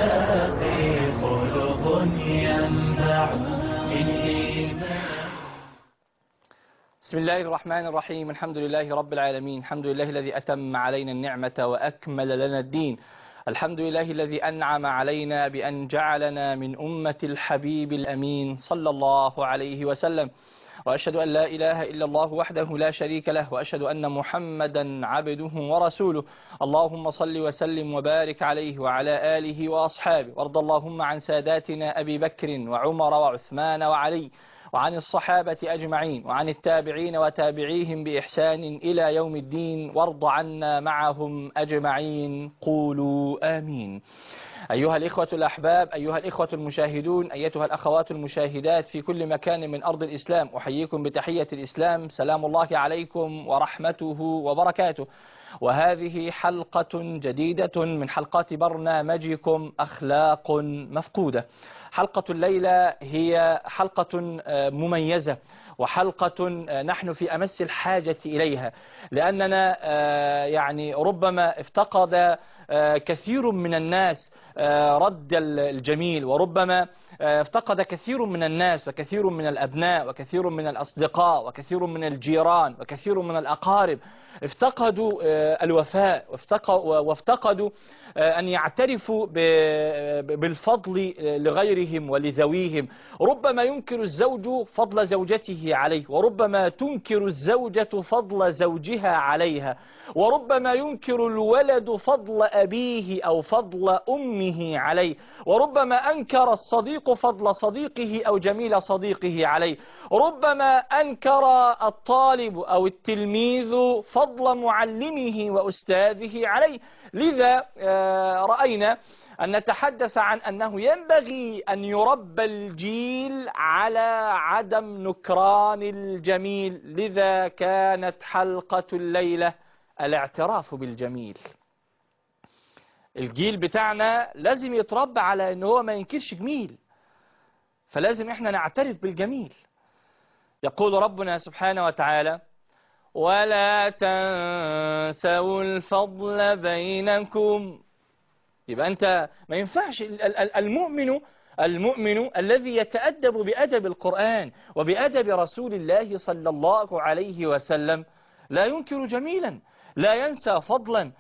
الأخلاق خلق ينبع من إيمان بسم الله الرحمن الرحيم الحمد لله رب العالمين الحمد لله الذي أتم علينا النعمة وأكمل لنا الدين الحمد لله الذي أنعم علينا بأن جعلنا من أمة الحبيب الأمين صلى الله عليه وسلم وأشهد أن لا إله إلا الله وحده لا شريك له وأشهد أن محمدا عبده ورسوله اللهم صل وسلم وبارك عليه وعلى آله وأصحابه وارض اللهم عن ساداتنا أبي بكر وعمر وعثمان وعلي وعن الصحابة أجمعين وعن التابعين وتابعيهم بإحسان إلى يوم الدين وارض عنا معهم أجمعين قولوا آمين أيها الإخوة الأحباب أيها الإخوة المشاهدون أيتها الأخوات المشاهدات في كل مكان من أرض الإسلام أحييكم بتحية الإسلام سلام الله عليكم ورحمته وبركاته وهذه حلقة جديدة من حلقات برنامجكم أخلاق مفقودة حلقة الليلة هي حلقة مميزة وحلقة نحن في أمس الحاجة إليها لأننا يعني ربما افتقد كثير من الناس رد الجميل وربما افتقد كثير من الناس وكثير من الأبناء وكثير من الأصدقاء وكثير من الجيران وكثير من الأقارب افتقدوا الوفاء وافتقدوا أن يعترفوا بالفضل لغيرهم ولذويهم ربما ينكر الزوج فضل زوجته عليه وربما تنكر الزوجة فضل زوجها عليها وربما ينكر الولد فضل أبيه أو فضل أمه عليه وربما أنكر الصديق فضل صديقه أو جميل صديقه عليه ربما أنكر الطالب أو التلميذ فضل معلمه وأستاذه عليه لذا رأينا أن نتحدث عن أنه ينبغي أن يربى الجيل على عدم نكران الجميل لذا كانت حلقة الليلة الاعتراف بالجميل الجيل بتاعنا لازم يتربى على ان هو ما ينكرش جميل فلازم احنا نعترف بالجميل يقول ربنا سبحانه وتعالى ولا تنسوا الفضل بينكم يبقى انت ما ينفعش المؤمن المؤمن الذي يتأدب بأدب القرآن وبأدب رسول الله صلى الله عليه وسلم لا ينكر جميلا لا ينسى فضلا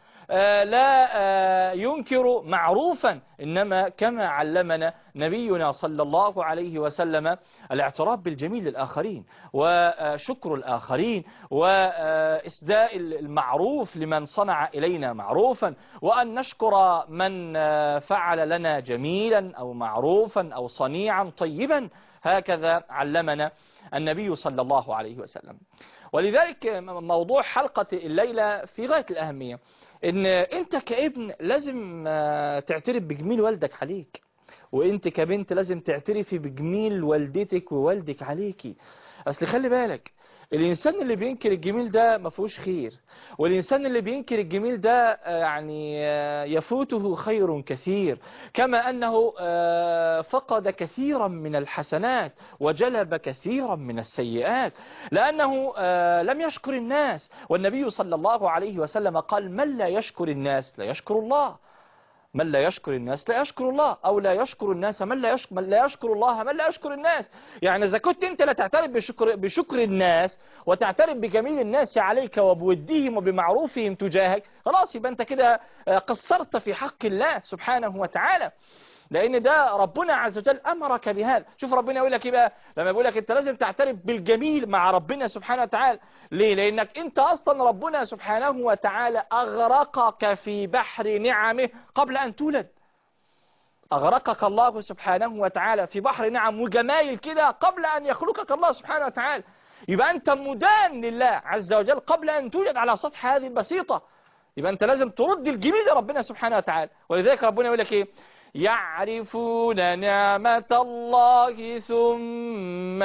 لا ينكر معروفا إنما كما علمنا نبينا صلى الله عليه وسلم الاعتراف بالجميل للآخرين وشكر الآخرين وإسداء المعروف لمن صنع إلينا معروفا وأن نشكر من فعل لنا جميلا أو معروفا أو صنيعا طيبا هكذا علمنا النبي صلى الله عليه وسلم ولذلك موضوع حلقة الليلة في غاية الأهمية ان انت كابن لازم تعترف بجميل والدك عليك وانت كبنت لازم تعترفي بجميل والدتك ووالدك عليكي اصل خلي بالك الانسان اللي بينكر الجميل ده ما فيهوش خير والانسان اللي بينكر الجميل ده يعني يفوته خير كثير كما انه فقد كثيرا من الحسنات وجلب كثيرا من السيئات لانه لم يشكر الناس والنبي صلى الله عليه وسلم قال من لا يشكر الناس لا يشكر الله من لا يشكر الناس لا يشكر الله أو لا يشكر الناس من لا يشكر, من لا يشكر الله من لا يشكر الناس يعني إذا كنت أنت لا تعترف بشكر, بشكر الناس وتعترف بجميل الناس عليك وبودهم وبمعروفهم تجاهك خلاص يبقى أنت كده قصرت في حق الله سبحانه وتعالى لأن ده ربنا عز وجل أمرك بهذا شوف ربنا يقول لك إيه بقى لما يقول لك أنت لازم تعترف بالجميل مع ربنا سبحانه وتعالى ليه لأنك أنت أصلا ربنا سبحانه وتعالى أغرقك في بحر نعمه قبل أن تولد أغرقك الله سبحانه وتعالى في بحر نعم وجمايل كده قبل أن يخلقك الله سبحانه وتعالى يبقى أنت مدان لله عز وجل قبل أن توجد على سطح هذه البسيطة يبقى أنت لازم ترد الجميل لربنا سبحانه وتعالى ولذلك ربنا يقول لك إيه يعرفون نعمة الله ثم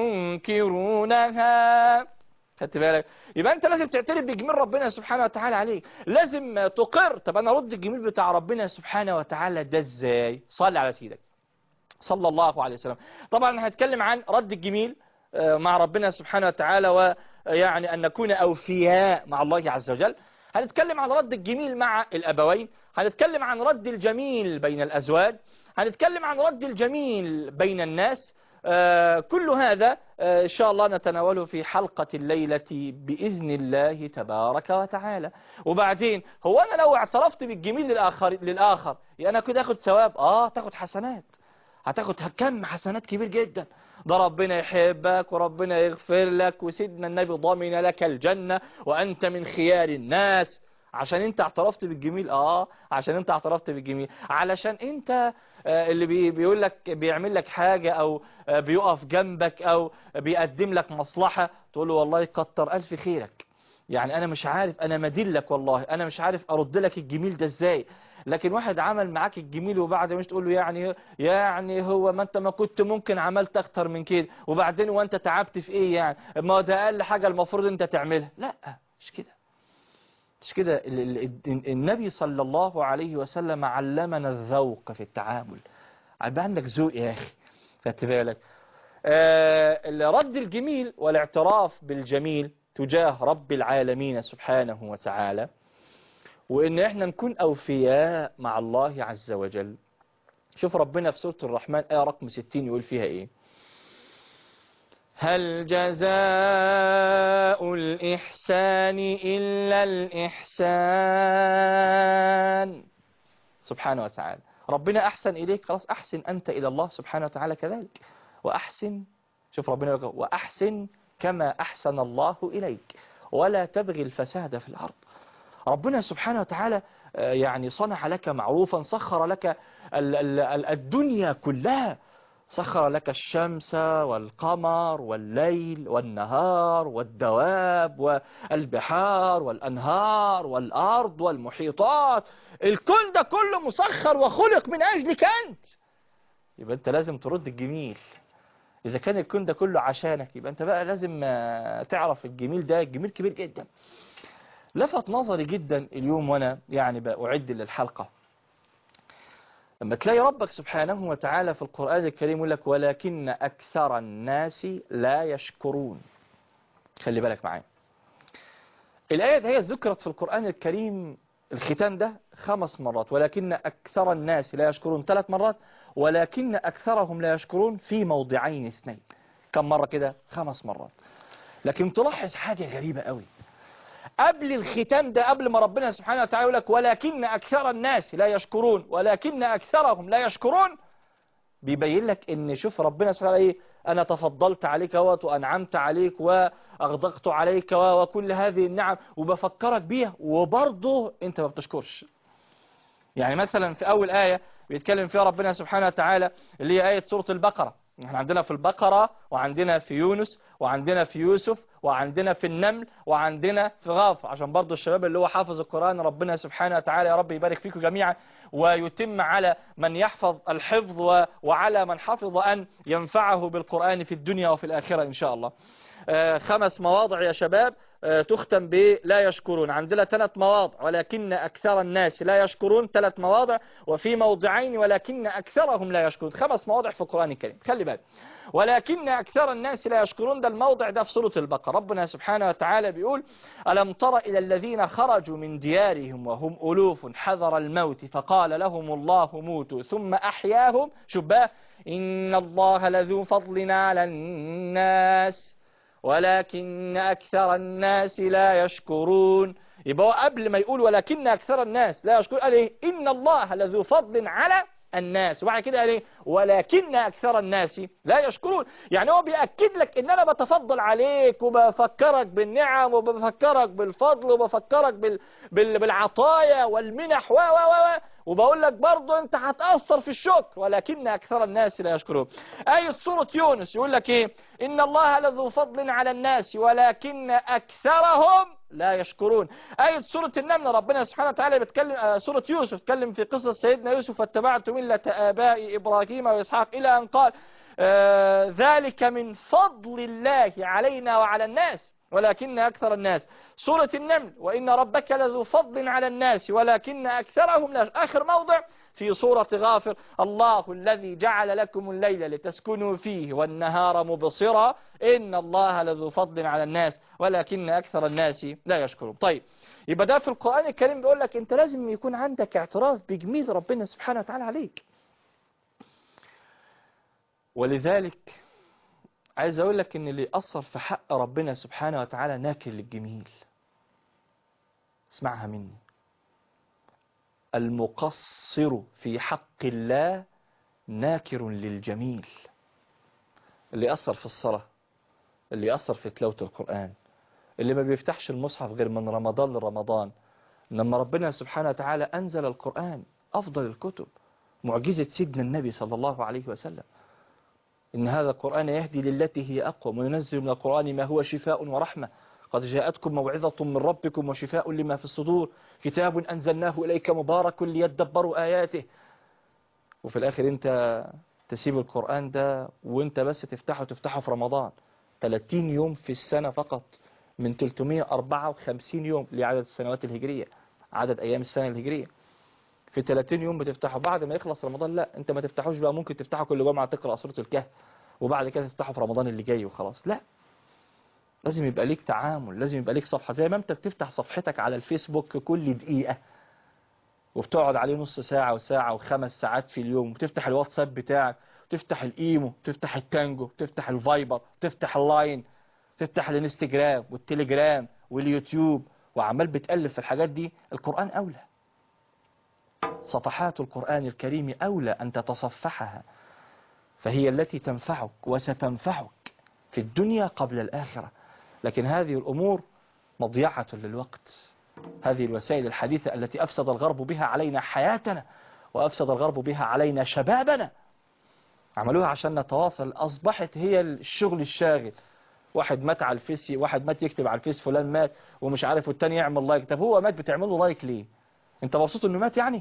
ينكرونها خدت بالك يبقى انت لازم تعترف بجميل ربنا سبحانه وتعالى عليك لازم تقر طب انا ارد الجميل بتاع ربنا سبحانه وتعالى ده ازاي صلي على سيدك صلى الله عليه وسلم طبعا هنتكلم عن رد الجميل مع ربنا سبحانه وتعالى ويعني ان نكون اوفياء مع الله عز وجل هنتكلم عن رد الجميل مع الابوين هنتكلم عن رد الجميل بين الأزواج هنتكلم عن رد الجميل بين الناس آه، كل هذا آه، إن شاء الله نتناوله في حلقة الليلة بإذن الله تبارك وتعالى وبعدين هو أنا لو اعترفت بالجميل للآخر, للآخر يعني أنا كده أخد ثواب آه تاخد حسنات هتاخد كم حسنات كبير جدا ده ربنا يحبك وربنا يغفر لك وسيدنا النبي ضامن لك الجنة وأنت من خيار الناس عشان انت اعترفت بالجميل اه عشان انت اعترفت بالجميل علشان انت آه، اللي بي بيقول لك بيعمل لك حاجة او آه، بيقف جنبك او بيقدم لك مصلحة تقول له والله كتر الف خيرك يعني انا مش عارف انا مدلك والله انا مش عارف ارد لك الجميل ده ازاي لكن واحد عمل معاك الجميل وبعد مش تقول له يعني يعني هو ما انت ما كنت ممكن عملت اكتر من كده وبعدين وانت تعبت في ايه يعني ما ده اقل حاجة المفروض انت تعملها لا مش كده مش كده ال- ال- النبي صلى الله عليه وسلم علمنا الذوق في التعامل يبقى عندك ذوق يا اخي خدت بالك آه، رد الجميل والاعتراف بالجميل تجاه رب العالمين سبحانه وتعالى وان احنا نكون اوفياء مع الله عز وجل شوف ربنا في سورة الرحمن آية رقم 60 يقول فيها ايه هل جزاء الإحسان إلا الإحسان سبحانه وتعالى ربنا أحسن إليك خلاص أحسن أنت إلى الله سبحانه وتعالى كذلك وأحسن شوف ربنا يقول وأحسن كما أحسن الله إليك ولا تبغي الفساد في الأرض ربنا سبحانه وتعالى آه، يعني صنع لك معروفا سخر لك ال- ال- ال- الدنيا كلها سخر لك الشمس والقمر والليل والنهار والدواب والبحار والأنهار والأرض والمحيطات الكون ده كله مسخر وخلق من أجلك أنت يبقى أنت لازم ترد الجميل إذا كان الكون ده كله عشانك يبقى أنت بقى لازم آه، تعرف الجميل ده الجميل كبير جدا لفت نظري جدا اليوم وأنا يعني بأعد للحلقة لما تلاقي ربك سبحانه وتعالى في القرآن الكريم يقول لك ولكن أكثر الناس لا يشكرون خلي بالك معايا الآية دي هي ذكرت في القرآن الكريم الختام ده خمس مرات ولكن أكثر الناس لا يشكرون ثلاث مرات ولكن أكثرهم لا يشكرون في موضعين اثنين كم مرة كده خمس مرات لكن تلاحظ حاجة غريبة قوي قبل الختام ده قبل ما ربنا سبحانه وتعالى يقول لك ولكن أكثر الناس لا يشكرون ولكن أكثرهم لا يشكرون بيبين لك ان شوف ربنا سبحانه وتعالى ايه انا تفضلت عليك وت وانعمت عليك واغدقت عليك و- وكل هذه النعم وبفكرك بيها وبرضه انت ما بتشكرش يعني مثلا في اول آية بيتكلم فيها ربنا سبحانه وتعالى اللي هي آية سورة البقرة احنا عندنا في البقرة وعندنا في يونس وعندنا في يوسف وعندنا في النمل وعندنا في غاف عشان برضو الشباب اللي هو حافظ القرآن ربنا سبحانه وتعالى يا رب يبارك فيكم جميعا ويتم على من يحفظ الحفظ و- وعلى من حفظ أن ينفعه بالقرآن في الدنيا وفي الآخرة إن شاء الله آه، خمس مواضع يا شباب آه، تختم ب لا يشكرون عندنا ثلاث مواضع ولكن أكثر الناس لا يشكرون ثلاث مواضع وفي موضعين ولكن أكثرهم لا يشكرون خمس مواضع في القرآن الكريم خلي بالك ولكن أكثر الناس لا يشكرون ده الموضع ده في سورة البقرة ربنا سبحانه وتعالى بيقول ألم تر إلى الذين خرجوا من ديارهم وهم ألوف حذر الموت فقال لهم الله موتوا ثم أحياهم شباه إن الله لذو فضل على الناس ولكن أكثر الناس لا يشكرون يبقى هو قبل ما يقول ولكن أكثر الناس لا يشكرون قال إيه إن الله لذو فضل على الناس وبعد كده قال إيه ولكن أكثر الناس لا يشكرون يعني هو بيأكد لك إن أنا بتفضل عليك وبفكرك بالنعم وبفكرك بالفضل وبفكرك بال... بال... بالعطايا والمنح و و و و وبقول لك برضه انت هتأثر في الشكر ولكن أكثر الناس لا يشكرون آية سورة يونس يقول لك إيه إن الله لذو فضل على الناس ولكن أكثرهم لا يشكرون آية سورة النمل ربنا سبحانه وتعالى بيتكلم آه، سورة يوسف بيتكلم في قصة سيدنا يوسف واتبعت ملة آباء إبراهيم وإسحاق إلى أن قال آه، ذلك من فضل الله علينا وعلى الناس ولكن أكثر الناس سورة النمل وإن ربك لذو فضل على الناس ولكن أكثرهم لا آخر موضع في سورة غافر الله الذي جعل لكم الليل لتسكنوا فيه والنهار مبصرا إن الله لذو فضل على الناس ولكن أكثر الناس لا يشكرون طيب يبقى ده في القرآن الكريم بيقول لك أنت لازم يكون عندك اعتراف بجميل ربنا سبحانه وتعالى عليك ولذلك عايز أقول لك إن اللي أثر في حق ربنا سبحانه وتعالى ناكر للجميل اسمعها مني المقصر في حق الله ناكر للجميل اللي أثر في الصلاة اللي أثر في تلاوة القرآن اللي ما بيفتحش المصحف غير من رمضان لرمضان لما ربنا سبحانه وتعالى أنزل القرآن أفضل الكتب معجزة سيدنا النبي صلى الله عليه وسلم إن هذا القرآن يهدي للتي هي أقوى وينزل من القرآن ما هو شفاء ورحمة قد جاءتكم موعظة من ربكم وشفاء لما في الصدور كتاب أنزلناه إليك مبارك ليدبروا آياته وفي الآخر أنت تسيب القرآن ده وأنت بس تفتحه تفتحه في رمضان 30 يوم في السنة فقط من 354 يوم لعدد السنوات الهجرية عدد أيام السنة الهجرية في 30 يوم بتفتحه بعد ما يخلص رمضان لا انت ما تفتحوش بقى ممكن تفتحه كل جمعة تقرأ سورة الكهف وبعد كده تفتحه في رمضان اللي جاي وخلاص لا لازم يبقى ليك تعامل لازم يبقى ليك صفحة زي ما انت بتفتح صفحتك على الفيسبوك كل دقيقة وبتقعد عليه نص ساعة وساعة وخمس ساعات في اليوم وتفتح الواتساب بتاعك وتفتح الايمو وتفتح التانجو وتفتح الفايبر وتفتح اللاين تفتح الانستجرام والتليجرام واليوتيوب وعمال بتألف في الحاجات دي القرآن أولى صفحات القرآن الكريم أولى أن تتصفحها فهي التي تنفعك وستنفعك في الدنيا قبل الآخرة لكن هذه الأمور مضيعة للوقت هذه الوسائل الحديثة التي أفسد الغرب بها علينا حياتنا وأفسد الغرب بها علينا شبابنا عملوها عشان نتواصل أصبحت هي الشغل الشاغل واحد مات على الفيس واحد مات يكتب على الفيس فلان مات ومش عارف والتاني يعمل لايك طب هو مات بتعمل له لايك ليه انت مبسوط انه مات يعني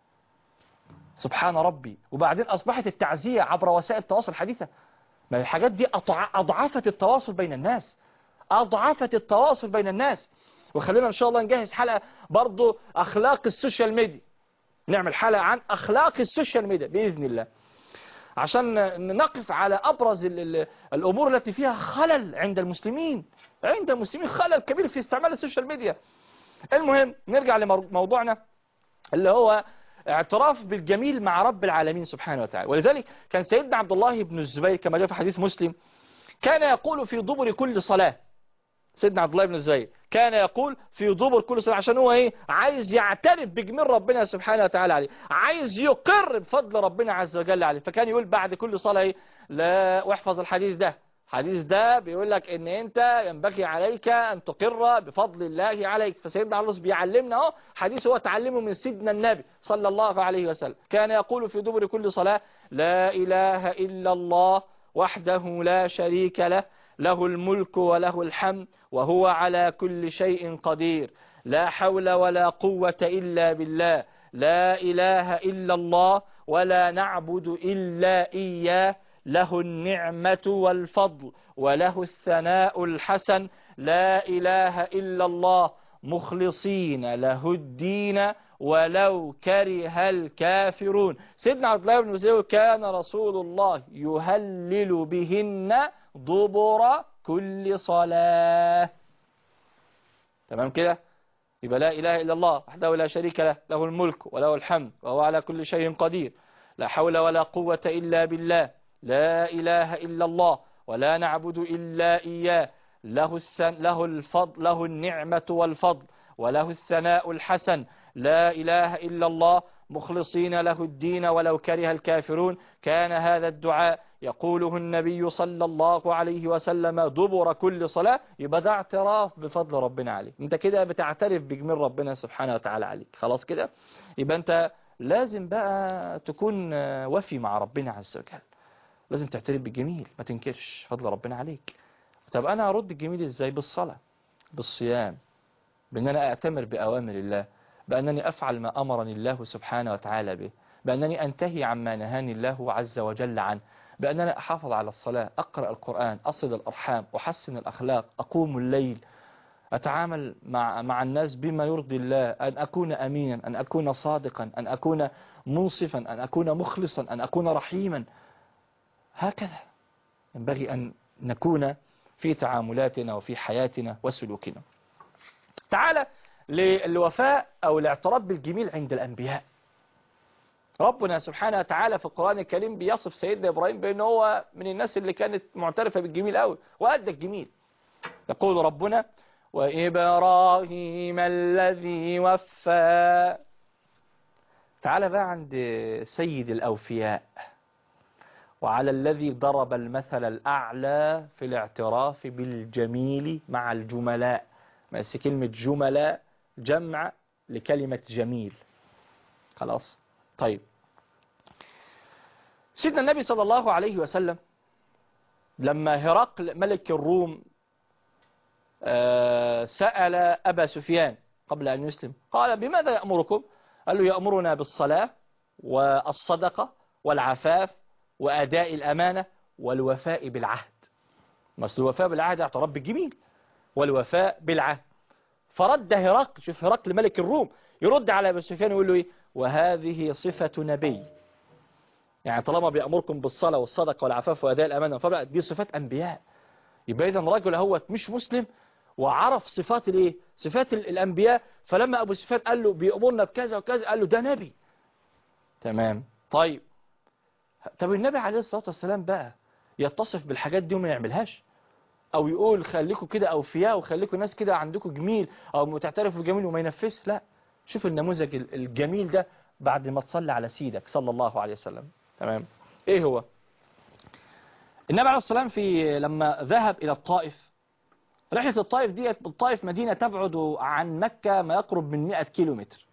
سبحان ربي وبعدين أصبحت التعزية عبر وسائل التواصل الحديثة ما الحاجات دي أضعفت التواصل بين الناس أضعفت التواصل بين الناس وخلينا إن شاء الله نجهز حلقة برضو أخلاق السوشيال ميديا نعمل حلقة عن أخلاق السوشيال ميديا بإذن الله عشان نقف على أبرز ال ال الأمور التي فيها خلل عند المسلمين عند المسلمين خلل كبير في استعمال السوشيال ميديا المهم نرجع لموضوعنا اللي هو اعتراف بالجميل مع رب العالمين سبحانه وتعالى ولذلك كان سيدنا عبد الله بن الزبير كما جاء في حديث مسلم كان يقول في دبر كل صلاة سيدنا عبد الله بن الزبير كان يقول في دبر كل صلاة عشان هو ايه عايز يعترف بجميل ربنا سبحانه وتعالى عليه عايز يقر بفضل ربنا عز وجل عليه فكان يقول بعد كل صلاة ايه لا واحفظ الحديث ده الحديث ده بيقول لك ان انت ينبغي عليك ان تقر بفضل الله عليك فسيدنا علي بيعلمنا اهو حديث هو تعلمه من سيدنا النبي صلى الله عليه وسلم كان يقول في دبر كل صلاة لا اله الا الله وحده لا شريك له له الملك وله الحمد وهو على كل شيء قدير لا حول ولا قوة إلا بالله لا إله إلا الله ولا نعبد إلا إياه له النعمة والفضل وله الثناء الحسن لا إله إلا الله مخلصين له الدين ولو كره الكافرون سيدنا عبد الله بن مسعود كان رسول الله يهلل بهن دبر كل صلاة تمام كده يبقى لا إله إلا الله وحده لا شريك له له الملك وله الحمد وهو على كل شيء قدير لا حول ولا قوة إلا بالله لا إله إلا الله ولا نعبد إلا إياه له, الثن له الفضل له النعمة والفضل وله الثناء الحسن لا إله إلا الله مخلصين له الدين ولو كره الكافرون كان هذا الدعاء يقوله النبي صلى الله عليه وسلم دبر كل صلاة يبقى ده اعتراف بفضل ربنا عليك انت كده بتعترف بجميل ربنا سبحانه وتعالى عليك خلاص كده يبقى انت لازم بقى تكون وفي مع ربنا عز وجل لازم تعترف بالجميل ما تنكرش فضل ربنا عليك طب انا ارد الجميل ازاي بالصلاة بالصيام بان انا اعتمر باوامر الله بانني افعل ما امرني الله سبحانه وتعالى به بانني انتهي عما نهاني الله عز وجل عنه بأن أنا أحافظ على الصلاة أقرأ القرآن أصل الأرحام أحسن الأخلاق أقوم الليل أتعامل مع مع الناس بما يرضي الله أن أكون أمينا أن أكون صادقا أن أكون منصفا أن أكون مخلصا أن أكون رحيما هكذا ينبغي أن نكون في تعاملاتنا وفي حياتنا وسلوكنا تعالى للوفاء أو الاعتراف بالجميل عند الأنبياء ربنا سبحانه وتعالى في القرآن الكريم بيصف سيدنا إبراهيم بأنه هو من الناس اللي كانت معترفة بالجميل قوي وأدى الجميل يقول ربنا وإبراهيم الذي وفى تعال بقى عند سيد الأوفياء وعلى الذي ضرب المثل الأعلى في الاعتراف بالجميل مع الجملاء بس كلمة جملاء جمع لكلمة جميل خلاص طيب سيدنا النبي صلى الله عليه وسلم لما هرقل ملك الروم آه، سأل أبا سفيان قبل أن يسلم قال بماذا يأمركم قال له يأمرنا بالصلاة والصدقة والعفاف وأداء الأمانة والوفاء بالعهد مثل الوفاء بالعهد اعتراف بالجميل والوفاء بالعهد فرد هرقل شوف هرقل ملك الروم يرد على أبا سفيان ويقول له إيه وهذه صفة نبي يعني طالما بيأمركم بالصلاة والصدقة والعفاف وأداء الأمانة فبقى دي صفات أنبياء يبقى إذا رجل هو مش مسلم وعرف صفات الايه صفات ال- الأنبياء فلما أبو سفيان قال له بيأمرنا بكذا وكذا قال له ده نبي تمام طيب طب النبي عليه الصلاة والسلام بقى يتصف بالحاجات دي وما يعملهاش او يقول خليكم كده اوفياء وخليكم ناس كده عندكم جميل او تعترفوا بالجميل وما ينفذش لا شوف النموذج ال- الجميل ده بعد ما تصلي على سيدك صلى الله عليه وسلم تمام ايه هو النبي عليه الصلاة والسلام في لما ذهب الى الطائف رحلة الطائف ديت الطائف مدينة تبعد عن مكة ما يقرب من 100 كيلومتر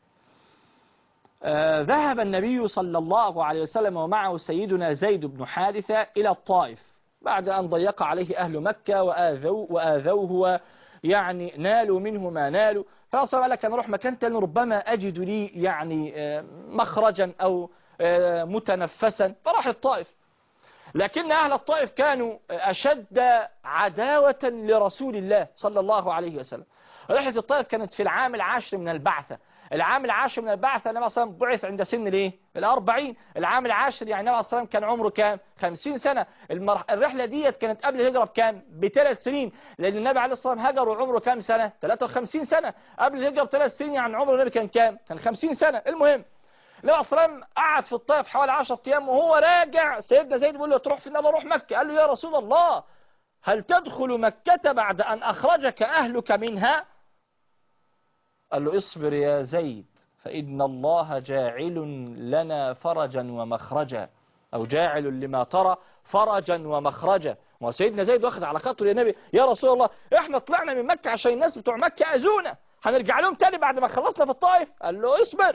آه، ذهب النبي صلى الله عليه وسلم ومعه سيدنا زيد بن حارثة إلى الطائف بعد أن ضيق عليه أهل مكة وآذوا وآذوه ويعني نالوا منه ما نالوا فأصلا قال لك أنا أروح مكان تاني ربما أجد لي يعني آه، مخرجا أو آه، متنفسا فراح الطائف لكن أهل الطائف كانوا أشد عداوة لرسول الله صلى الله عليه وسلم رحلة الطائف كانت في العام العاشر من البعثة العام العاشر من البعثة النبي صلى الله عليه وسلم بعث عند سن الايه الأربعين العام العاشر يعني النبي صلى الله عليه وسلم كان عمره كام خمسين سنة المرح... الرحلة ديت كانت قبل الهجرة بكام بثلاث سنين لأن النبي عليه الصلاة والسلام هجر وعمره كام سنة 53 سنة قبل الهجرة بثلاث سنين يعني عمر النبي كان كام كان 50 سنة المهم النبي عليه الصلاة والسلام قعد في الطائف حوالي 10 أيام وهو راجع سيدنا زيد بيقول له تروح فين قال له روح مكة قال له يا رسول الله هل تدخل مكة بعد أن أخرجك أهلك منها قال له اصبر يا زيد فإن الله جاعل لنا فرجا ومخرجا أو جاعل لما ترى فرجا ومخرجا وسيدنا زيد واخد على خاطر يا نبي يا رسول الله احنا طلعنا من مكة عشان الناس بتوع مكة أذونا هنرجع لهم تاني بعد ما خلصنا في الطائف قال له اصبر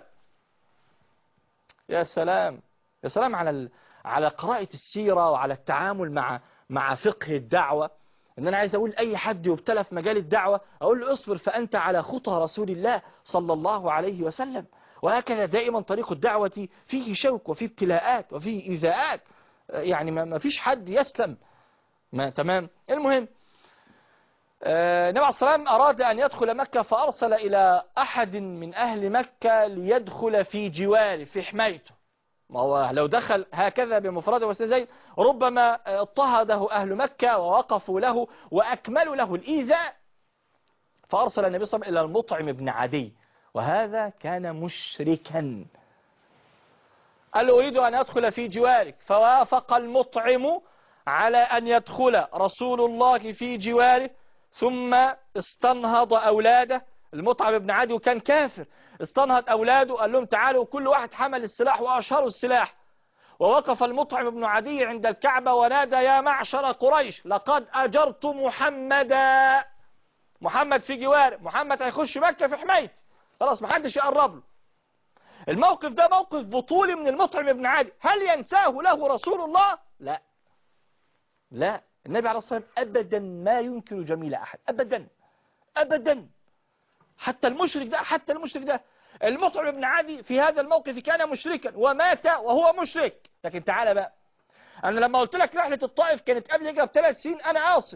يا سلام يا سلام على ال... على قراءة السيرة وعلى التعامل مع مع فقه الدعوة ان انا عايز اقول اي حد يبتلى في مجال الدعوة اقول له اصبر فانت على خطى رسول الله صلى الله عليه وسلم وهكذا دائما طريق الدعوة فيه شوك وفيه ابتلاءات وفيه ايذاءات يعني ما ما فيش حد يسلم ما تمام المهم آه، النبي عليه الصلاة والسلام أراد أن يدخل مكة فأرسل إلى أحد من أهل مكة ليدخل في جواره في حمايته ما هو لو دخل هكذا بمفرده وسيد زيد ربما اضطهده أهل مكة ووقفوا له وأكملوا له الإيذاء فأرسل النبي صلى الله عليه وسلم إلى المطعم بن عدي وهذا كان مشركا قال له أريد أن أدخل في جوارك فوافق المطعم على أن يدخل رسول الله في جواره ثم استنهض أولاده المطعم بن عدي وكان كافر استنهض أولاده قال لهم تعالوا كل واحد حمل السلاح وأشهروا السلاح ووقف المطعم بن عدي عند الكعبة ونادى يا معشر قريش لقد أجرت محمدا محمد في جوار محمد هيخش مكة في حمايتي خلاص محدش يقرب له الموقف ده موقف بطولي من المطعم بن عدي هل ينساه له رسول الله لا لا النبي عليه الصلاة والسلام أبدا ما ينكر جميل أحد أبدا أبدا حتى المشرك ده حتى المشرك ده المطعم بن عدي في هذا الموقف كان مشركا ومات وهو مشرك لكن تعالى بقى أنا لما قلت لك رحلة الطائف كانت قبل هجرة بثلاث سنين أنا قاصد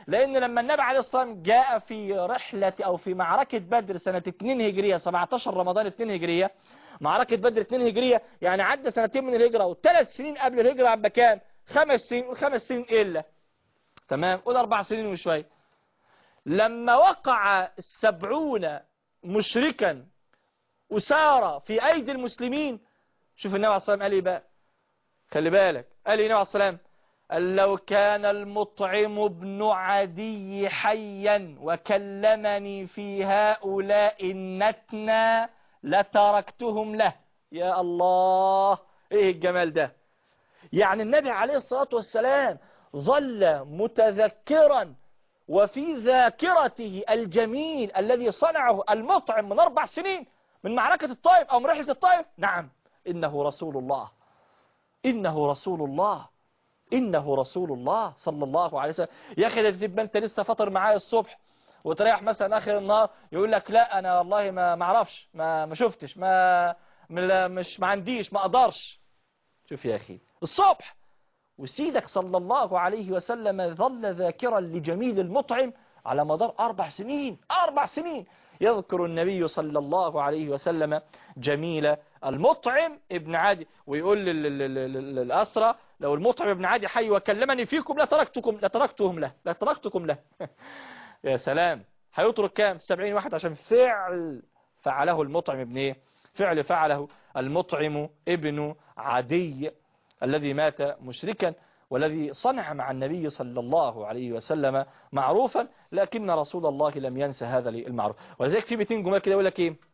لأن لما النبي عليه الصلاة والسلام جاء في رحلة أو في معركة بدر سنة 2 هجرية 17 رمضان 2 هجرية معركة بدر 2 هجرية يعني عدى سنتين من الهجرة وثلاث سنين قبل الهجرة عم كام خمس سنين وخمس سنين إلا تمام قول أربع سنين وشوية لما وقع السبعون مشركا وسار في أيدي المسلمين شوف النبي عليه الصلاة والسلام قال إيه بقى خلي بالك قال إيه النبي عليه الصلاة والسلام قال لو كان المطعم ابن عدي حيا وكلمني في هؤلاء النتنى لتركتهم له يا الله ايه الجمال ده يعني النبي عليه الصلاة والسلام ظل متذكرا وفي ذاكرته الجميل الذي صنعه المطعم من أربع سنين من معركة الطائف أو من رحلة الطائف نعم إنه رسول الله إنه رسول الله إنه رسول الله صلى الله عليه وسلم يا أخي ده تبقى أنت لسه فطر معايا الصبح وتريح مثلا آخر النهار يقول لك لا أنا والله ما معرفش ما ما شفتش ما مش ما عنديش ما أقدرش شوف يا أخي الصبح وسيدك صلى الله عليه وسلم ظل ذاكرا لجميل المطعم على مدار أربع سنين أربع سنين يذكر النبي صلى الله عليه وسلم جميل المطعم ابن عادي ويقول للأسرى لو المطعم ابن عادي حي وكلمني فيكم لتركتكم لتركتهم له لتركتكم له يا سلام هيترك كام سبعين واحد عشان فعل فعله المطعم ابن ايه فعل فعله المطعم ابن عدي الذي مات مشركا والذي صنع مع النبي صلى الله عليه وسلم معروفا لكن رسول الله لم ينسى هذا المعروف ولذلك في بيتين جمال كده يقول لك ايه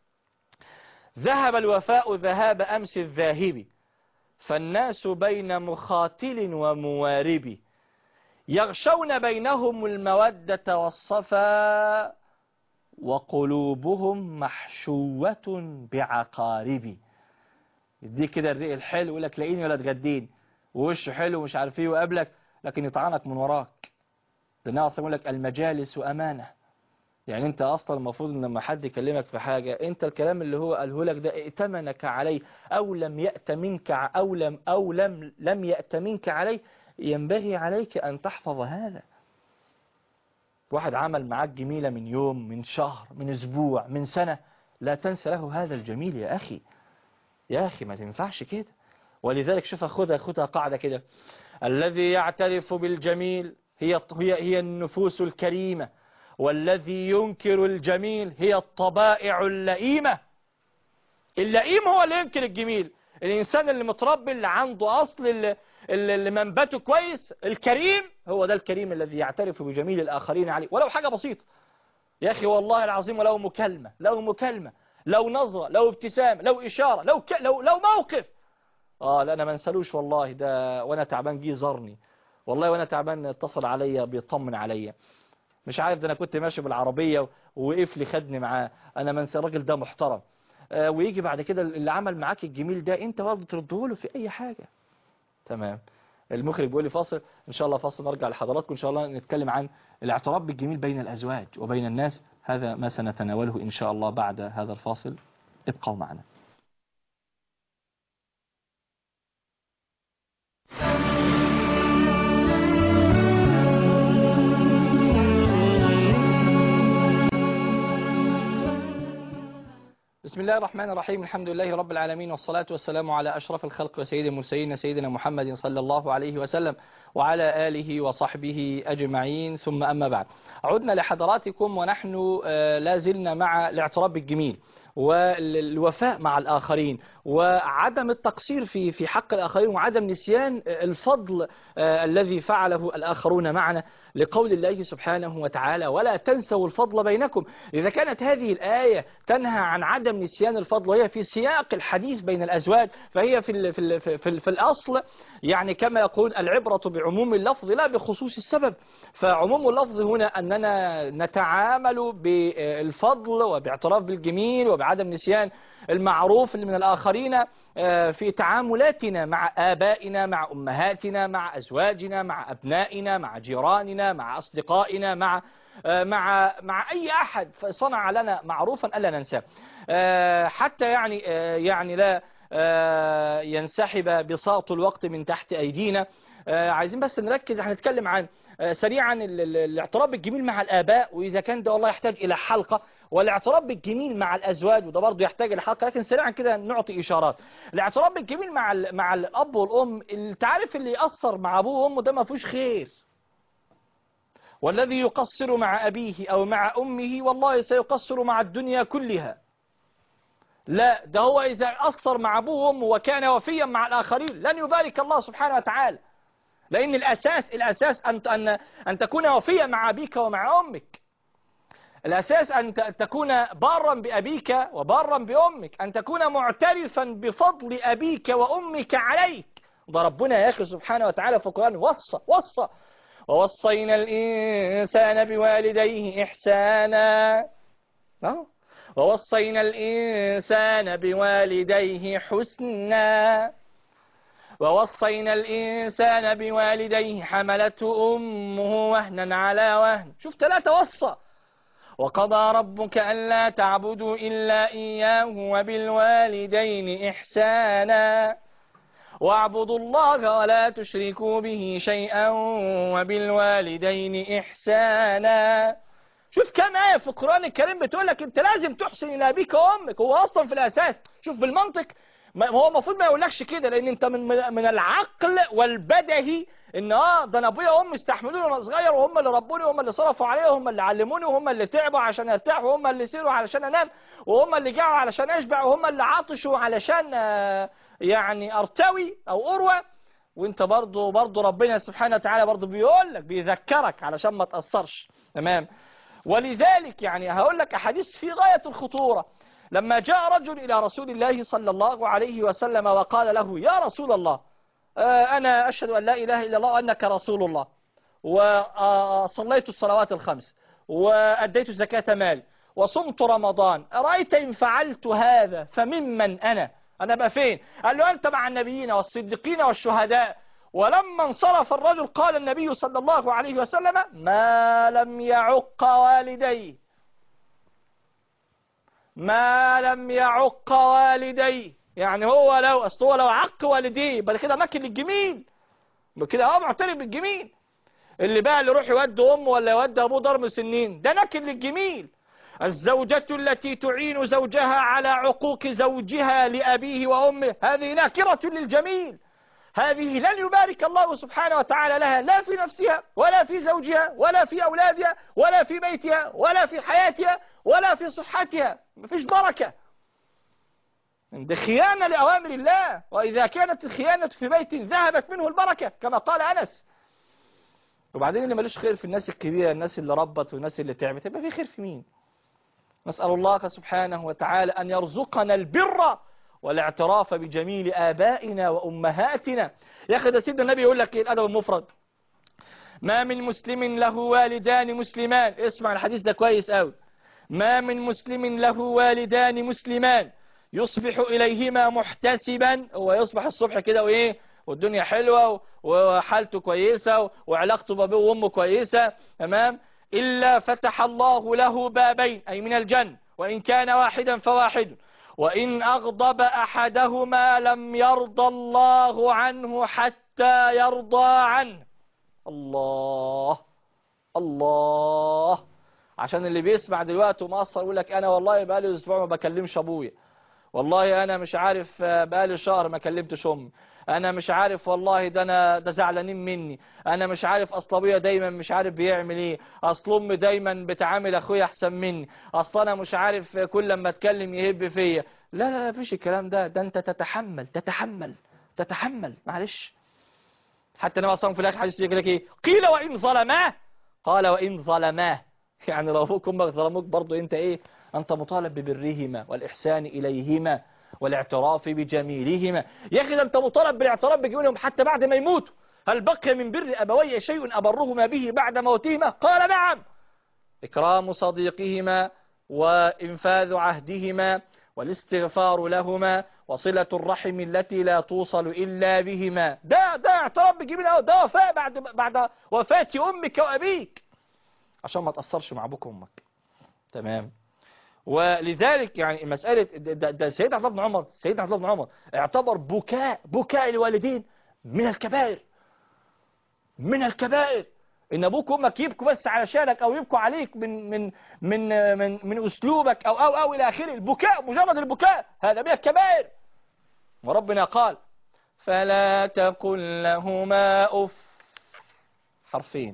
ذهب الوفاء ذهاب أمس الذاهب فالناس بين مخاتل وموارب يغشون بينهم المودة والصفا وقلوبهم محشوة بعقارب يدي كده الريق الحلو يقول لك لاقيني ولا تجدين ووشه حلو ومش عارف ايه وقابلك لكن يطعنك من وراك ده النبي يقول لك المجالس أمانة يعني انت اصلا المفروض ان لما حد يكلمك في حاجة انت الكلام اللي هو قاله لك ده ائتمنك عليه او لم يأت منك او لم او لم لم يأت منك عليه ينبغي عليك ان تحفظ هذا واحد عمل معاك جميلة من يوم من شهر من اسبوع من سنة لا تنسى له هذا الجميل يا اخي يا اخي ما تنفعش كده ولذلك شوف خذها خذها قاعدة كده الذي يعترف بالجميل هي هي هي النفوس الكريمة والذي ينكر الجميل هي الطبائع اللئيمة اللئيم هو اللي ينكر الجميل الإنسان اللي متربي اللي عنده أصل اللي, اللي منبته كويس الكريم هو ده الكريم الذي يعترف بجميل الآخرين عليه ولو حاجة بسيطة يا أخي والله العظيم ولو مكالمة لو مكالمة لو نظرة لو ابتسام لو إشارة لو ك... لو لو موقف آه لا أنا ما انسالوش والله ده وأنا تعبان جه زارني والله وأنا تعبان اتصل عليا بيطمن عليا مش عارف ده انا كنت ماشي بالعربية ووقف لي خدني معاه انا منسى الراجل ده محترم آه ويجي بعد كده اللي عمل معاك الجميل ده انت برضه ترده له في اي حاجة تمام المخرج بيقول لي فاصل ان شاء الله فاصل نرجع لحضراتكم ان شاء الله نتكلم عن الاعتراف بالجميل بين الازواج وبين الناس هذا ما سنتناوله ان شاء الله بعد هذا الفاصل ابقوا معنا بسم الله الرحمن الرحيم الحمد لله رب العالمين والصلاة والسلام على أشرف الخلق وسيد المرسلين سيدنا محمد صلى الله عليه وسلم وعلى آله وصحبه أجمعين ثم أما بعد عدنا لحضراتكم ونحن لازلنا مع الاعتراف بالجميل والوفاء مع الآخرين وعدم التقصير في في حق الآخرين وعدم نسيان الفضل الذي فعله الآخرون معنا لقول الله سبحانه وتعالى ولا تنسوا الفضل بينكم إذا كانت هذه الآية تنهى عن عدم نسيان الفضل وهي في سياق الحديث بين الأزواج فهي في, ال في, ال في, ال في الأصل يعني كما يقول العبرة بعموم اللفظ لا بخصوص السبب فعموم اللفظ هنا أننا نتعامل بالفضل وباعتراف بالجميل وبعدم نسيان المعروف من الآخرين في تعاملاتنا مع آبائنا مع أمهاتنا مع أزواجنا مع أبنائنا مع جيراننا مع أصدقائنا مع مع مع أي أحد صنع لنا معروفا ألا ننساه حتى يعني يعني لا ينسحب بساط الوقت من تحت أيدينا عايزين بس نركز هنتكلم عن آه، سريعا ال- ال- الاعتراف بالجميل مع الآباء وإذا كان ده والله يحتاج إلى حلقة والاعتراف بالجميل مع الأزواج وده برضه يحتاج إلى حلقة لكن سريعا كده نعطي إشارات الاعتراف بالجميل مع ال- مع الأب والأم انت عارف اللي يأثر مع أبوه وأمه ده ما فيهوش خير والذي يقصر مع أبيه أو مع أمه والله سيقصر مع الدنيا كلها لا ده هو إذا أثر مع أبوه وأمه وكان وفيا مع الآخرين لن يبارك الله سبحانه وتعالى لأن الأساس الأساس أن أن أن تكون وفيا مع أبيك ومع أمك الأساس أن ت- تكون بارا بأبيك وبارا بأمك أن تكون معترفا بفضل أبيك وأمك عليك ده ربنا يا أخي سبحانه وتعالى في القرآن وصى وصى ووصينا الإنسان بوالديه إحسانا أهو. ووصينا الإنسان بوالديه حسنا ووصينا الإنسان بوالديه حملته أمه وهنا على وهن شوف ثلاثة وصى وقضى ربك ألا تعبدوا إلا إياه وبالوالدين إحسانا واعبدوا الله ولا تشركوا به شيئا وبالوالدين إحسانا شوف كم آية في القرآن الكريم بتقول لك أنت لازم تحسن إلى أبيك وأمك هو أصلا في الأساس شوف بالمنطق ما هو المفروض ما يقولكش كده لأن أنت من من العقل والبدهي إن آه ده أنا أبويا وأمي استحملوني وأنا صغير وهم اللي ربوني وهم اللي صرفوا عليا وهم اللي علموني وهم اللي تعبوا عشان أرتاح وهم اللي سيروا علشان أنام وهم اللي جاعوا علشان أشبع وهم اللي عطشوا علشان آه، يعني أرتوي أو أروى وانت برضه برضه ربنا سبحانه وتعالى برضه بيقول لك بيذكرك علشان ما تأثرش تمام ولذلك يعني هقول لك أحاديث في غاية الخطورة لما جاء رجل إلى رسول الله صلى الله عليه وسلم وقال له يا رسول الله آه، أنا أشهد أن لا إله إلا الله وأنك رسول الله وصليت الصلوات الخمس وأديت زكاة مال وصمت رمضان أرأيت إن فعلت هذا فممن أنا أنا بقى فين قال له أنت مع النبيين والصديقين والشهداء ولما انصرف الرجل قال النبي صلى الله عليه وسلم ما لم يعق والديه ما لم يعق والديه يعني هو لو اصل هو لو عق والديه يبقى كده ماكل الجميل يبقى كده هو معترف بالجميل اللي بقى اللي يروح يودي امه ولا يودي ابوه ضرب سنين ده ناكل للجميل الزوجة التي تعين زوجها على عقوق زوجها لأبيه وأمه هذه ناكرة للجميل هذه لن يبارك الله سبحانه وتعالى لها لا في نفسها ولا في زوجها ولا في أولادها ولا في بيتها ولا في حياتها ولا في صحتها مفيش بركة ده خيانة لأوامر الله وإذا كانت الخيانة في بيت ذهبت منه البركة كما قال أنس وبعدين اللي ملوش خير في الناس الكبيرة الناس اللي ربت والناس اللي تعبت يبقى في خير في مين نسأل الله سبحانه وتعالى أن يرزقنا البر والاعتراف بجميل آبائنا وأمهاتنا يا أخي ده سيدنا النبي يقول لك إيه الأدب المفرد ما من مسلم له والدان مسلمان اسمع الحديث ده كويس قوي ما من مسلم له والدان مسلمان يصبح إليهما محتسبا هو يصبح الصبح كده وإيه والدنيا حلوة وحالته كويسة وعلاقته بأبوه وأمه كويسة تمام إلا فتح الله له بابين أي من الجنة وإن كان واحدا فواحد وإن أغضب أحدهما لم يرضى الله عنه حتى يرضى عنه الله الله عشان اللي بيسمع دلوقتي ومقصر يقول لك أنا والله بقالي أسبوع ما بكلمش أبويا والله أنا مش عارف بقالي شهر ما كلمتش أمي انا مش عارف والله ده انا ده زعلانين مني انا مش عارف اصل ابويا دايما مش عارف بيعمل ايه اصل امي دايما بتعامل اخويا احسن مني اصل انا مش عارف كل لما اتكلم يهب فيا لا لا لا مفيش الكلام ده ده انت تتحمل تتحمل تتحمل معلش حتى النبي صلى الله عليه وسلم في الاخر حديث يقول لك ايه قيل وان ظلماه قال وان ظلماه يعني لو ابوك وامك ظلموك برضه انت ايه انت مطالب ببرهما والاحسان اليهما والاعتراف بجميلهما يا أخي ده أنت مطالب بالاعتراف بجميلهم حتى بعد ما يموتوا هل بقي من بر أبوي شيء أبرهما به بعد موتهما قال نعم إكرام صديقهما وإنفاذ عهدهما والاستغفار لهما وصلة الرحم التي لا توصل إلا بهما ده ده اعتراف بجميل أو ده وفاء بعد بعد وفاة أمك وأبيك عشان ما تأثرش مع أبوك وأمك تمام ولذلك يعني مسألة ده, ده سيدنا عبد الله بن عمر سيدنا عبد الله بن عمر اعتبر بكاء بكاء الوالدين من الكبائر من الكبائر ان ابوك وامك يبكوا بس علشانك او يبكوا عليك من من من من, من اسلوبك او او او الى اخره البكاء مجرد البكاء هذا من الكبائر وربنا قال فلا تقل لهما اف حرفين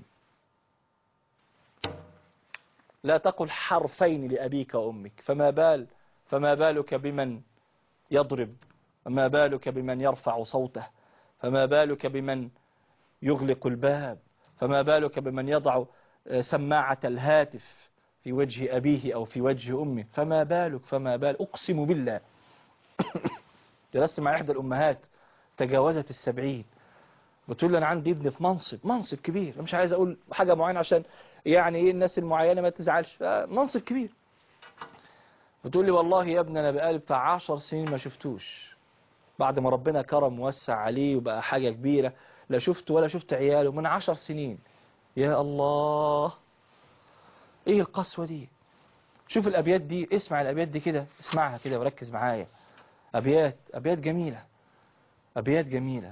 لا تقل حرفين لابيك وامك فما بال فما بالك بمن يضرب فما بالك بمن يرفع صوته فما بالك بمن يغلق الباب فما بالك بمن يضع سماعة الهاتف في وجه أبيه أو في وجه أمه فما بالك فما بال أقسم بالله جلست مع إحدى الأمهات تجاوزت السبعين بتقول لي أنا عندي ابن في منصب منصب كبير مش عايز أقول حاجة معينة عشان يعني إيه الناس المعينة ما تزعلش منصب كبير بتقول لي والله يا ابني أنا بقالي بتاع عشر سنين ما شفتوش بعد ما ربنا كرم ووسع عليه وبقى حاجة كبيرة لا شفته ولا شفت عياله من عشر سنين يا الله ايه القسوة دي شوف الابيات دي اسمع الابيات دي كده اسمعها كده وركز معايا ابيات ابيات جميلة ابيات جميلة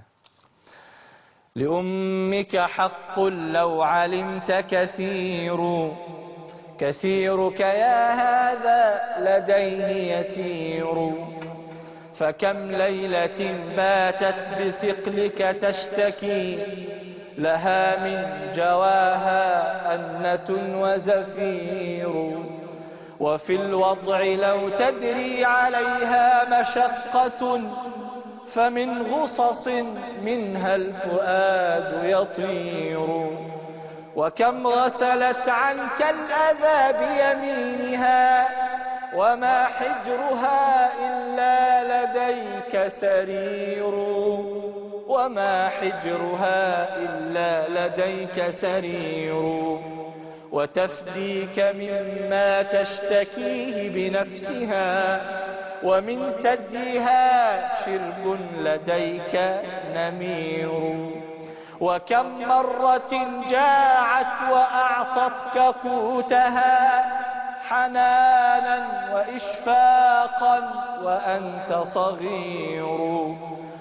لأمك حق لو علمت كثير كثيرك يا هذا لديه يسير فكم ليلة باتت بثقلك تشتكي لها من جواها أنة وزفير وفي الوضع لو تدري عليها مشقة فمن غصص منها الفؤاد يطير وكم غسلت عنك الأذى بيمينها وما حجرها إلا لديك سرير وما حجرها إلا لديك سرير وتفديك مما تشتكيه بنفسها ومن ثديها شرب لديك نمير وكم مرة جاعت وأعطتك قوتها حنانا وإشفاقا وأنت صغير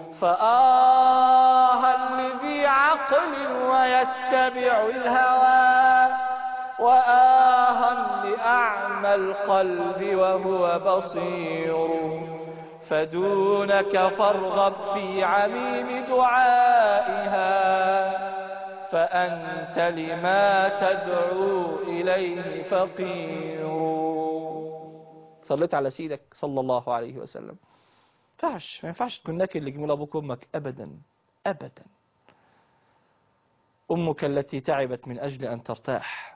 فآها لذي عقل ويتبع الهوى وآها لأعمى القلب وهو بصير فدونك فارغب في عميم دعائها فأنت لما تدعو إليه فقير صليت على سيدك صلى الله عليه وسلم ينفعش ما ينفعش تكون ناكل لجميل أبوك وأمك أبدا أبدا أمك التي تعبت من أجل أن ترتاح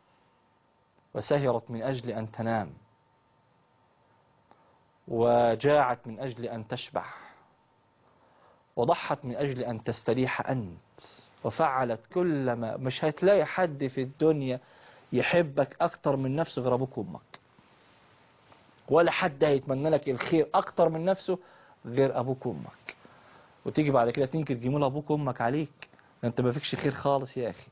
وسهرت من أجل أن تنام وجاعت من أجل أن تشبع وضحت من أجل أن تستريح أنت وفعلت كل ما مش هتلاقي حد في الدنيا يحبك أكتر من نفسه غير أبوك وأمك ولا حد هيتمنى لك الخير أكتر من نفسه غير أبوك وأمك وتيجي بعد كده تنكر جميل أبوك وأمك عليك أنت ما فيكش خير خالص يا أخي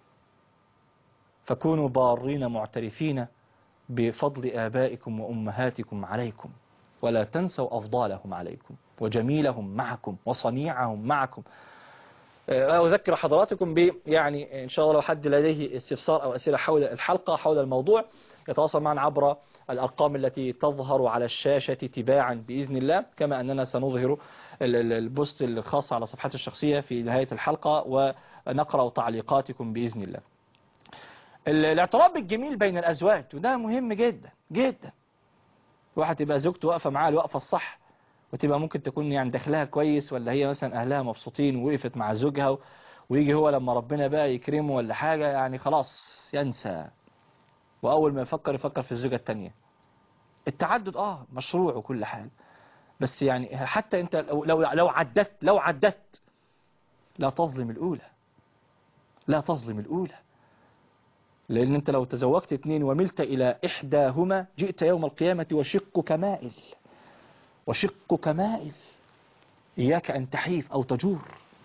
فكونوا بارين معترفين بفضل آبائكم وأمهاتكم عليكم ولا تنسوا أفضالهم عليكم وجميلهم معكم وصنيعهم معكم أذكر حضراتكم ب يعني إن شاء الله لو حد لديه استفسار أو أسئلة حول الحلقة حول الموضوع يتواصل معنا عبر الأرقام التي تظهر على الشاشة تباعا بإذن الله كما أننا سنظهر البوست الخاص على صفحات الشخصية في نهاية الحلقة ونقرأ تعليقاتكم بإذن الله الاعتراف بالجميل بين الأزواج وده مهم جدا جدا واحد تبقى زوجته واقفة معاه الوقفة الصح وتبقى ممكن تكون يعني دخلها كويس ولا هي مثلا أهلها مبسوطين ووقفت مع زوجها ويجي هو لما ربنا بقى يكرمه ولا حاجة يعني خلاص ينسى وأول ما يفكر يفكر في الزوجة التانية التعدد آه مشروع وكل حاجة بس يعني حتى أنت لو لو لو عدت لو عدت لا تظلم الأولى لا تظلم الأولى لأن أنت لو تزوجت اثنين وملت إلى إحداهما جئت يوم القيامة وشقك مائل وشقك مائل إياك أن تحيف أو تجور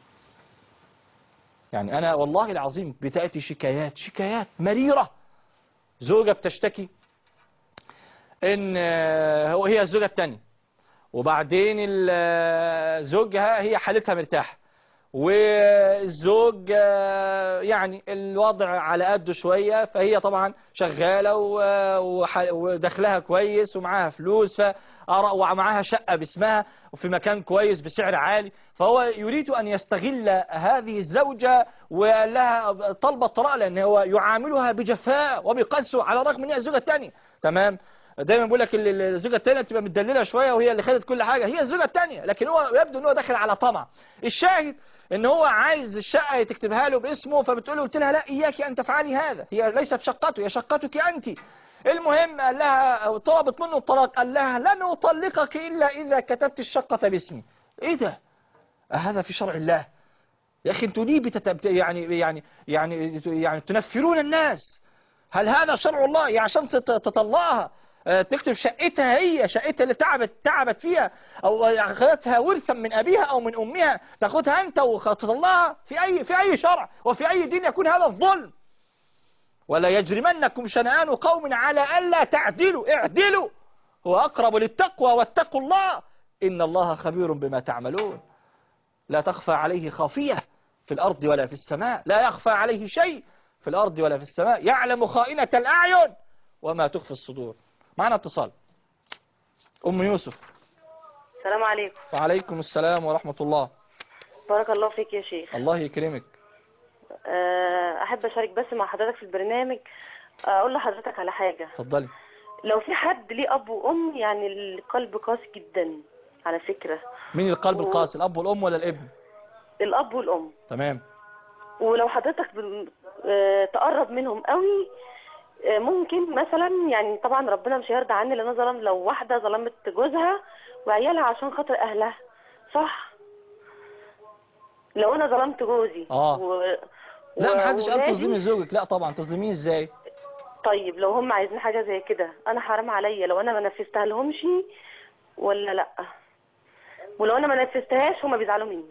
يعني أنا والله العظيم بتأتي شكايات شكايات مريرة زوجة بتشتكي إن هو هي الزوجة الثانية وبعدين زوجها هي حالتها مرتاحة والزوج آه، يعني الوضع على قده شوية فهي طبعا شغالة و- وح- ودخلها كويس ومعاها فلوس ف ومعاها شقة باسمها وفي مكان كويس بسعر عالي فهو يريد أن يستغل هذه الزوجة وقال لها طلب الطلاق لأن هو يعاملها بجفاء وبقسوة على الرغم من هي الزوجة الثانية تمام دايما بيقول لك ال- ال- الزوجة الثانية تبقى متدللة شوية وهي اللي خدت كل حاجة هي الزوجة الثانية لكن هو يبدو ان هو داخل على طمع الشاهد ان هو عايز الشقة تكتبها له باسمه فبتقول له قلت لها لا اياك ان تفعلي هذا هي ليست شقته هي شقتك انت المهم قال لها طلبت منه الطلاق قال لها لن اطلقك الا اذا كتبت الشقة باسمي ايه ده هذا في شرع الله يا اخي انتوا ليه بتت... يعني يعني يعني يعني تنفرون الناس هل هذا شرع الله يعني عشان تت- تطلقها آه، تكتب شقتها هي شقتها اللي تعبت تعبت فيها او اخذتها ورثا من ابيها او من امها تاخدها انت وتطلقها في اي في اي شرع وفي اي دين يكون هذا الظلم ولا يجرمنكم شنآن قوم على الا تعدلوا اعدلوا هو اقرب للتقوى واتقوا الله ان الله خبير بما تعملون لا تخفى عليه خافية في الأرض ولا في السماء لا يخفى عليه شيء في الأرض ولا في السماء يعلم خائنة الأعين وما تخفي الصدور معنا اتصال أم يوسف السلام عليكم وعليكم السلام ورحمة الله بارك الله فيك يا شيخ الله يكرمك آه، احب اشارك بس مع حضرتك في البرنامج اقول لحضرتك على حاجه اتفضلي لو في حد ليه اب وام يعني القلب قاسي جدا على فكره مين القلب و- القاسي الأب والأم ولا الابن الاب والام تمام ولو حضرتك بن- آه، تقرب منهم قوي آه، ممكن مثلا يعني طبعا ربنا مش هيرضى عني لان انا ظلم لو واحده ظلمت جوزها وعيالها عشان خاطر اهلها صح لو انا ظلمت جوزي آه. و... لا و- محدش قال وولادي- تظلمي زوجك لا طبعا تظلميه ازاي طيب لو هم عايزين حاجة زي كده انا حرام عليا لو انا ما نفذتها لهمش ولا لا ولو انا ما نفذتهاش هم بيزعلوا مني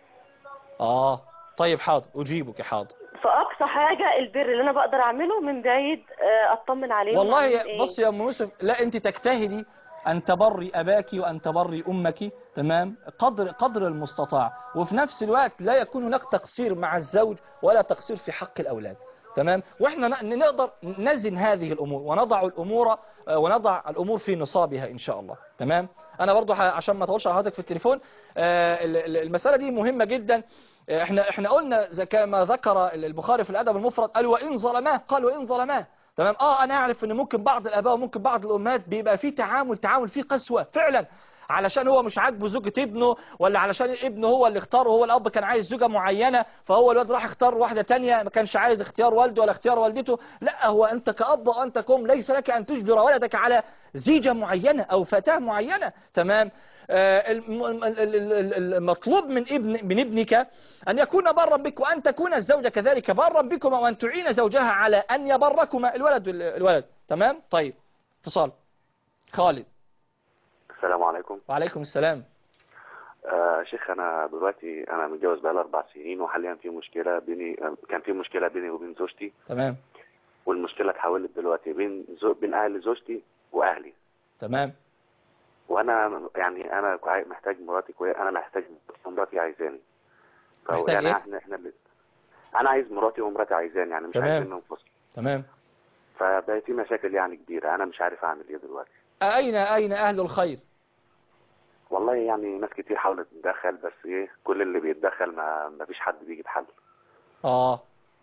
اه طيب حاضر أجيبك حاضر فاقصى حاجة البر اللي انا بقدر اعمله من بعيد آه، اطمن عليهم والله وأعمل يا- إيه. بص يا ام يوسف لا انت تجتهدي ان تبري اباك وان تبري امك تمام قدر قدر المستطاع وفي نفس الوقت لا يكون هناك تقصير مع الزوج ولا تقصير في حق الاولاد تمام واحنا ن- نقدر نزن هذه الامور ونضع الامور آه، ونضع الامور في نصابها ان شاء الله تمام انا برضو ح- عشان ما اطولش على حضرتك في التليفون آه، ال- ال- المساله دي مهمه جدا آه، احنا احنا قلنا زي كما ذكر البخاري في الادب المفرد قال وان ظلماه قال وان ظلماه تمام اه انا اعرف ان ممكن بعض الاباء وممكن بعض الامهات بيبقى فيه تعامل تعامل فيه قسوه فعلا علشان هو مش عاجبه زوجة ابنه ولا علشان ابنه هو اللي اختاره هو الاب كان عايز زوجة معينة فهو الواد راح اختار واحدة تانية ما كانش عايز اختيار والده ولا اختيار والدته لا هو انت كأب وانت كم ليس لك ان تجبر ولدك على زيجة معينة او فتاة معينة تمام آه، الم- ال- ال- ال- ال- المطلوب من ابن من ابنك أن يكون برا بك وأن تكون الزوجة كذلك برا بكما وأن تعين زوجها على أن يبركما الولد الولد تمام طيب اتصال خالد السلام عليكم وعليكم السلام آه شيخ انا دلوقتي انا متجوز بقالي اربع سنين وحاليا في مشكله بيني آه، كان في مشكله بيني وبين زوجتي تمام والمشكله اتحولت دلوقتي بين زو... بين اهل زوجتي واهلي تمام وانا يعني انا عاي- محتاج مراتي كويس انا محتاج مراتي عايزاني فهو محتاج يعني إيه؟ احنا احنا اللي... انا عايز مراتي ومراتي عايزاني يعني مش تمام. عايزين ننفصل تمام فبقى في مشاكل يعني كبيره انا مش عارف اعمل ايه دلوقتي أين أين أهل الخير والله يعني ناس كتير حاولت تتدخل بس ايه كل اللي بيتدخل ما ما فيش حد بيجيب حل آه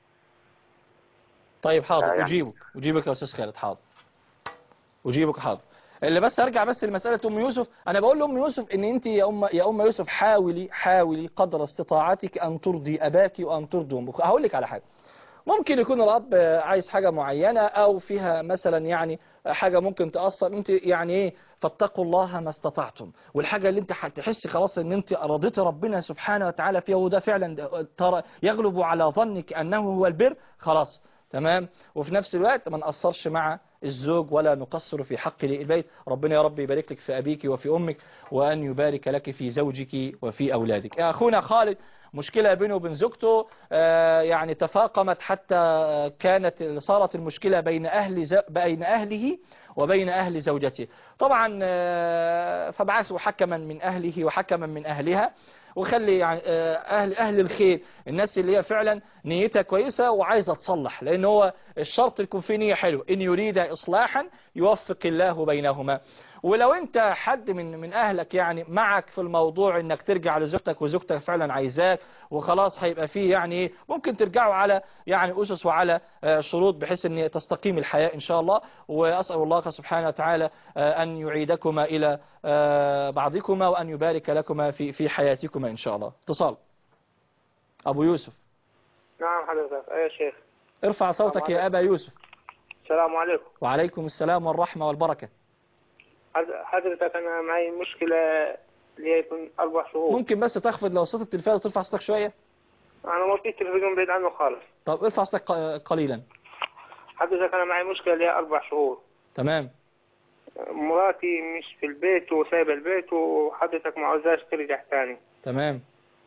طيب آه، حاضر يعني- أجيبك أجيبك يا أستاذ خالد حاضر أجيبك حاضر اللي بس ارجع بس لمسألة أم يوسف أنا بقول لأم يوسف إن أنت يا أم يا أم يوسف حاولي حاولي قدر استطاعتك أن ترضي أباك وأن ترضي أمك هقول لك على حاجة ممكن يكون الأب عايز حاجة معينة أو فيها مثلا يعني حاجة ممكن تأثر أنت يعني إيه فاتقوا الله ما استطعتم والحاجة اللي أنت هتحس خلاص إن أنت رضيت ربنا سبحانه وتعالى فيها وده فعلا ترى يغلب على ظنك أنه هو البر خلاص تمام وفي نفس الوقت ما نقصرش مع الزوج ولا نقصر في حق البيت ربنا يا رب يبارك لك في أبيك وفي أمك وأن يبارك لك في زوجك وفي أولادك يا أخونا خالد مشكلة بينه وبين زوجته آه، يعني تفاقمت حتى آه، كانت صارت المشكلة بين أهل ز- بين أهله وبين أهل زوجته طبعا آه، فبعثوا حكما من أهله وحكما من أهلها وخلي يعني آه، اهل اهل الخير الناس اللي هي فعلا نيتها كويسه وعايزه تصلح لان هو الشرط يكون فيه نيه حلوه ان يريد اصلاحا يوفق الله بينهما ولو انت حد من من اهلك يعني معك في الموضوع انك ترجع لزوجتك وزوجتك فعلا عايزاك وخلاص هيبقى فيه يعني ايه ممكن ترجعوا على يعني اسس وعلى آه، شروط بحيث ان تستقيم الحياة ان شاء الله واسال الله سبحانه وتعالى آه، ان يعيدكما الى آه، بعضكما وان يبارك لكما في في حياتكما ان شاء الله اتصال ابو يوسف نعم حضرتك أيوة يا شيخ ارفع صوتك يا ابا يوسف السلام عليكم وعليكم السلام والرحمة والبركة حض- حضرتك أنا معي مشكلة اللي هي يكون أربع شهور ممكن بس تخفض لو صوت التلفاز وترفع صوتك شوية أنا ما في تلفزيون بعيد عنه خالص طب ارفع صوتك ق- قليلا حضرتك أنا معي مشكلة اللي هي أربع شهور تمام مراتي مش في البيت وسايبة البيت وحضرتك ما عاوزاش ترجع تاني تمام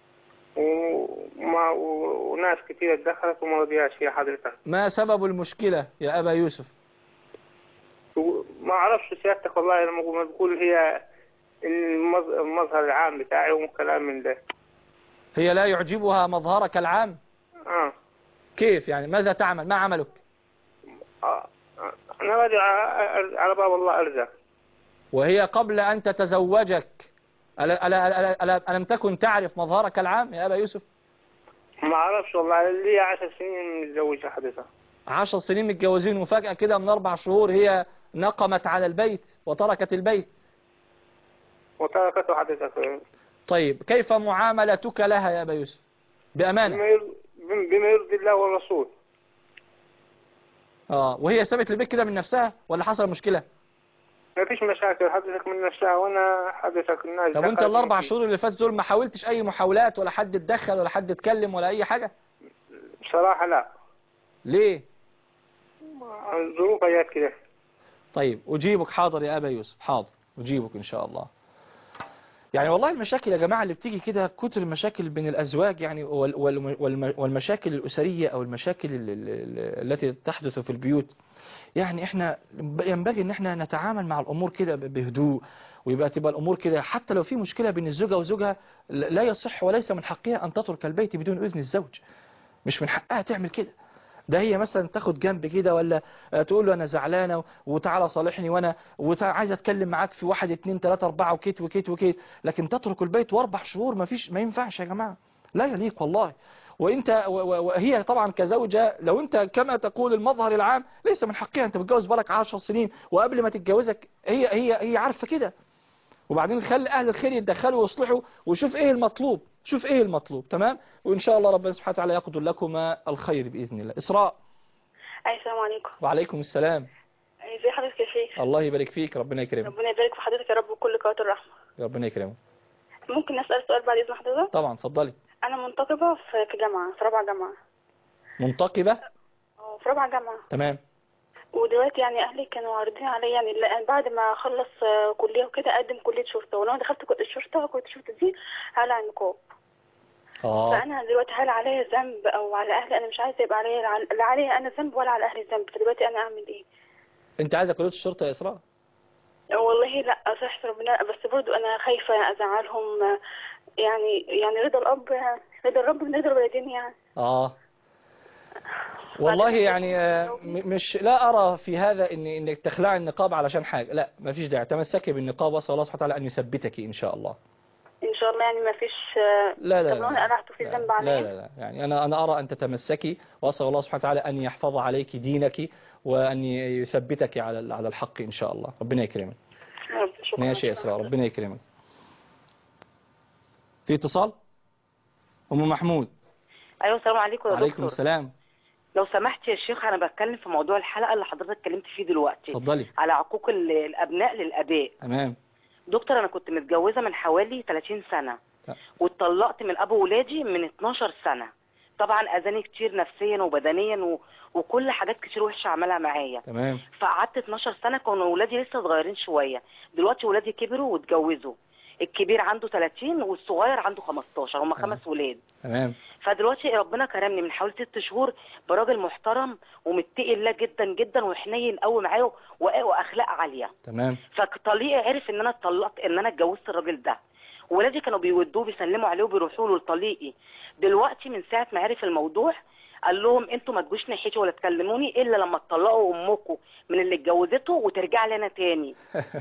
وما و- وناس كتير اتدخلت وما رضياش يا حضرتك ما سبب المشكلة يا أبا يوسف ما أعرفش سيادتك والله لما ما بقول هي المظ- المظهر العام بتاعي وكلام من ده هي لا يعجبها مظهرك العام آه. كيف يعني ماذا تعمل ما عملك آه. آه. أنا راضي ع- على باب الله أرزق وهي قبل أن تتزوجك ألا ألا ألا ألا ألم تكن تعرف مظهرك العام يا أبا يوسف ما اعرفش والله لي عشر سنين متزوجة حضرتك عشر سنين متجوزين وفجأة كده من أربع شهور هي نقمت على البيت وتركت البيت وتركته حضرتك طيب كيف معاملتك لها يا أبا يوسف بأمانة بما يرضي, بما يرضي الله والرسول آه وهي سابت البيت كده من نفسها ولا حصل مشكلة ما فيش مشاكل حضرتك من نفسها وانا حضرتك الناس طب وانت دخلت الاربع فيه. شهور اللي فاتوا دول ما حاولتش اي محاولات ولا حد اتدخل ولا حد اتكلم ولا اي حاجة بصراحة لا ليه ظروف ايات كده طيب اجيبك حاضر يا ابا يوسف حاضر اجيبك ان شاء الله يعني والله المشاكل يا جماعة اللي بتيجي كده كتر المشاكل بين الازواج يعني وال- وال- والم- والمشاكل الاسرية او المشاكل ال- ال- ال- التي تحدث في البيوت يعني احنا ينبغي ان احنا نتعامل مع الامور كده ب- بهدوء ويبقى تبقى الامور كده حتى لو في مشكلة بين الزوجة وزوجها لا لا يصح وليس من حقها ان تترك البيت بدون اذن الزوج مش من حقها تعمل كده ده هي مثلا تاخد جنب كده ولا آه، تقول له انا زعلانه وتعالى صالحني وانا وعايز اتكلم معاك في واحد اتنين تلاته اربعه وكيت وكيت وكيت لكن تترك البيت واربع شهور ما فيش ما ينفعش يا جماعه لا يليق والله وانت و- و- وهي طبعا كزوجة لو انت كما تقول المظهر العام ليس من حقها انت متجوز بالك 10 سنين وقبل ما تتجوزك هي هي هي عارفه كده وبعدين خلي اهل الخير يتدخلوا ويصلحوا وشوف ايه المطلوب شوف ايه المطلوب تمام وان شاء الله ربنا سبحانه وتعالى يقدر لكما الخير باذن الله اسراء أي السلام عليكم وعليكم السلام ازي حضرتك يا شيخ الله يبارك فيك ربنا يكرمك ربنا يبارك في حضرتك يا رب وكل قوات الرحمة ربنا يكرمك ممكن أسأل سؤال بعد إذن حضرتك طبعا اتفضلي أنا منتقبة في في جامعة في رابعة جامعة منتقبة أه، في رابعة جامعة تمام ودلوقتي يعني أهلي كانوا عارضين عليا يعني لا- بعد ما أخلص آه، كلية وكده أقدم كلية شرطة ولما دخلت كل- الشرطة كلية الشرطة دي هقلع النقاب اه فأنا دلوقتي هل عليا ذنب أو على أهلي أنا مش عايزة يبقى عليا لا عليا أنا ذنب ولا على أهلي ذنب فدلوقتي أنا أعمل إيه؟ انت عايزه كليه الشرطه يا اسراء والله لا صح ربنا بس برضو انا خايفه ازعلهم يعني يعني رضا الاب رضا الرب من رضا الوالدين يعني اه والله يعني آه، م- مش لا ارى في هذا ان انك تخلعي النقاب علشان حاجه لا ما فيش داعي تمسكي بالنقاب واسال الله سبحانه وتعالى ان يثبتك ان شاء الله ان شاء الله يعني ما فيش لا لا طب لو انا لا قلعت في لا, ذنب لا عليا لا لا يعني انا انا ارى ان تتمسكي واسال الله سبحانه وتعالى ان يحفظ عليك دينك وان يثبتك على على الحق ان شاء الله ربنا يكرمك يا رب شكرا ماشي يا اسراء ربنا يكرمك في اتصال ام محمود ايوه السلام عليكم يا وعليكم دكتور السلام لو سمحت يا شيخ انا بتكلم في موضوع الحلقه اللي حضرتك اتكلمت فيه دلوقتي اتفضلي على عقوق ال- الابناء للاباء تمام دكتور انا كنت متجوزه من حوالي 30 سنه ت- واتطلقت من ابو ولادي من 12 سنه طبعا اذاني كتير نفسيا وبدنيا و... وكل حاجات كتير وحشه عملها معايا تمام فقعدت 12 سنه كانوا ولادي لسه صغيرين شويه دلوقتي ولادي كبروا واتجوزوا الكبير عنده 30 والصغير عنده 15 هم خمس ولاد تمام فدلوقتي ربنا كرمني من حوالي ست شهور براجل محترم ومتقي الله جدا جدا وحنين قوي معايا و- واخلاق عاليه تمام فطليقي عرف ان انا اتطلقت ان انا اتجوزت الراجل ده ولادي كانوا بيودوه بيسلموا عليه وبيروحوا له لطليقي دلوقتي من ساعه ما عرف الموضوع قال لهم انتوا ما تجوش ناحيتي ولا تكلموني الا لما تطلقوا امكم من اللي اتجوزته وترجع لي انا تاني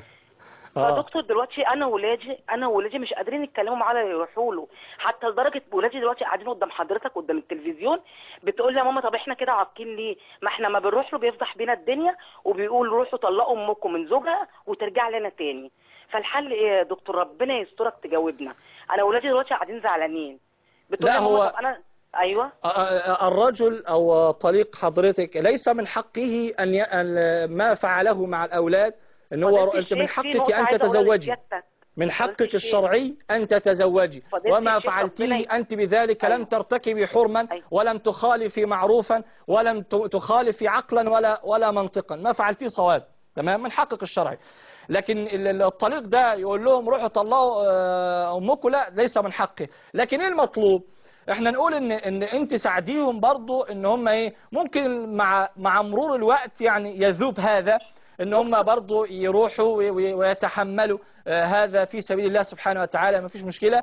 آه. فدكتور دلوقتي انا ولادي انا ولادي مش قادرين يتكلموا معاه ولا يروحوا له حتى لدرجه ولادي دلوقتي قاعدين قدام حضرتك قدام التلفزيون بتقول لي يا ماما طب احنا كده عاقين ليه ما احنا ما بنروح له بيفضح بينا الدنيا وبيقول روحوا طلقوا امكم من زوجها وترجع لنا تاني فالحل ايه يا دكتور ربنا يسترك تجاوبنا انا ولادي دلوقتي قاعدين زعلانين بتقول لا، لي يا ماما هو- طب انا ايوه الرجل أو طليق حضرتك ليس من حقه أن ي... أن ما فعله مع الأولاد أن هو فضيلة أنت من الشيخ، في حقك نقطة أن عايزة أقولها تتزوجي لسيادتك. من فضيلة حقك الشيخ. الشرعي أن تتزوجي فضيلة وما الشيخ، فعلتيه ربنا ي- أنت بذلك لم أيوة. ترتكبي حرما أيوة. ولم تخالفي معروفا ولم ت- تخالفي عقلا ولا ولا منطقا ما فعلتيه صواب تمام من حقك الشرعي لكن ال- ال- الطليق ده يقول لهم روحوا طلقوا آه، امكم لا ليس من حقه لكن ايه المطلوب احنا نقول ان ان انت ساعديهم برضو ان هم ايه ممكن مع مع مرور الوقت يعني يذوب هذا ان هم برضو يروحوا وي- وي- ويتحملوا آه، هذا في سبيل الله سبحانه وتعالى ما فيش مشكلة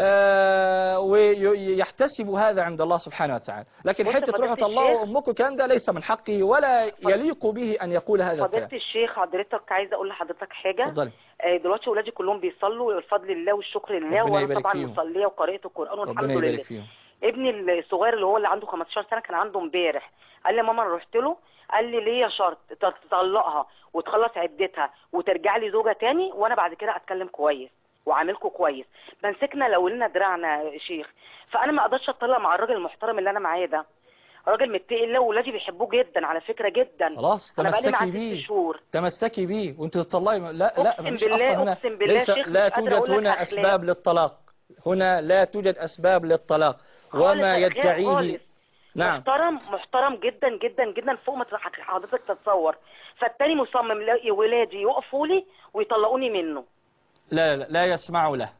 آه، ويحتسبوا هذا عند الله سبحانه وتعالى لكن بص حتة فضيلة تروحوا طلقوا الشيخ. امكم الكلام ده ليس من حقه ولا يليق به ان يقول هذا فضيلة الكلام الشيخ حضرتك عايزه اقول لحضرتك حاجه اتفضلي آه، دلوقتي ولادي كلهم بيصلوا والفضل لله والشكر لله ربنا وانا يبارك طبعا فيهم. مصليه وقرأت القرآن والحمد ربنا لله يبارك فيهم ابني الصغير اللي هو اللي عنده 15 سنه كان عنده امبارح قال لي يا ماما انا رحت له قال لي ليه شرط ت- تطلقها وتخلص عدتها وترجع لي زوجه تاني وانا بعد كده اتكلم كويس وعاملكوا كويس مسكنا لو لنا دراعنا يا شيخ فانا ما اقدرش اتطلق مع الراجل المحترم اللي انا معاه ده راجل متقي الله واولادي بيحبوه جدا على فكره جدا خلاص انا بقالي معاه تمسكي ست بيه شهور تمسكي بيه وانت تطلقي لا لا أقسم مفيش بالله- اصلا هنا أقسم بالله ليس شيخ لا مش قادرة توجد أقول لك هنا أخلاق. اسباب للطلاق هنا لا توجد اسباب للطلاق خالص وما يا أخي يدعيه خالص. نعم محترم محترم جدا جدا جدا فوق ما تح- حضرتك تتصور فالتاني مصمم لا- ولادي يقفوا لي ويطلقوني منه لا لا لا يسمعوا له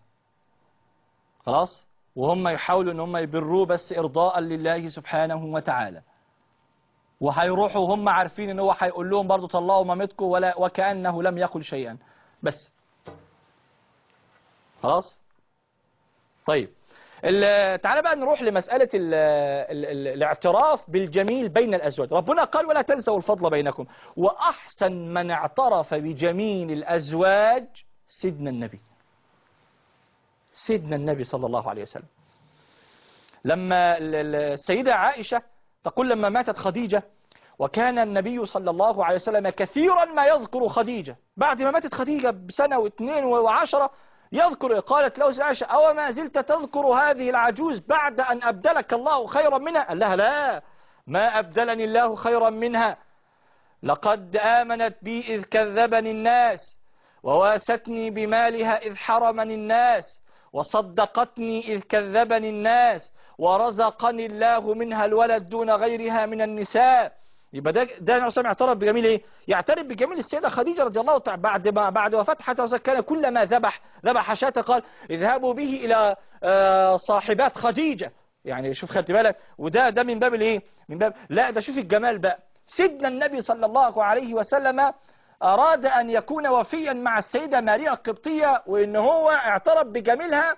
خلاص وهم يحاولوا ان هم يبروه بس ارضاء لله سبحانه وتعالى وهيروحوا وهم عارفين ان هو هيقول لهم برضه طلقوا مامتكم ولا وكانه لم يقل شيئا بس خلاص طيب ال- تعالى بقى نروح لمسألة ال ال ال الاعتراف بالجميل بين الأزواج ربنا قال ولا تنسوا الفضل بينكم وأحسن من اعترف بجميل الأزواج سيدنا النبي سيدنا النبي صلى الله عليه وسلم لما ال- ال- السيدة عائشة تقول لما ماتت خديجة وكان النبي صلى الله عليه وسلم كثيرا ما يذكر خديجة بعد ما ماتت خديجة بسنة واثنين وعشرة يذكر قالت له عائشة أو ما زلت تذكر هذه العجوز بعد أن أبدلك الله خيرا منها قال لها لا ما أبدلني الله خيرا منها لقد آمنت بي إذ كذبني الناس وواستني بمالها إذ حرمني الناس وصدقتني إذ كذبني الناس ورزقني الله منها الولد دون غيرها من النساء يبقى ده ده النبي صلى اعترف بجميل ايه؟ يعترف بجميل السيده خديجه رضي الله تعالى بعد ما بعد وفاه حتى وسلم كان كلما ذبح ذبح شاة قال اذهبوا به الى آه، صاحبات خديجه يعني شوف خدت بالك وده ده من باب الايه؟ من باب لا ده شوف الجمال بقى سيدنا النبي صلى الله عليه وسلم أراد أن يكون وفيا مع السيدة ماريا القبطية وإن هو اعترف بجميلها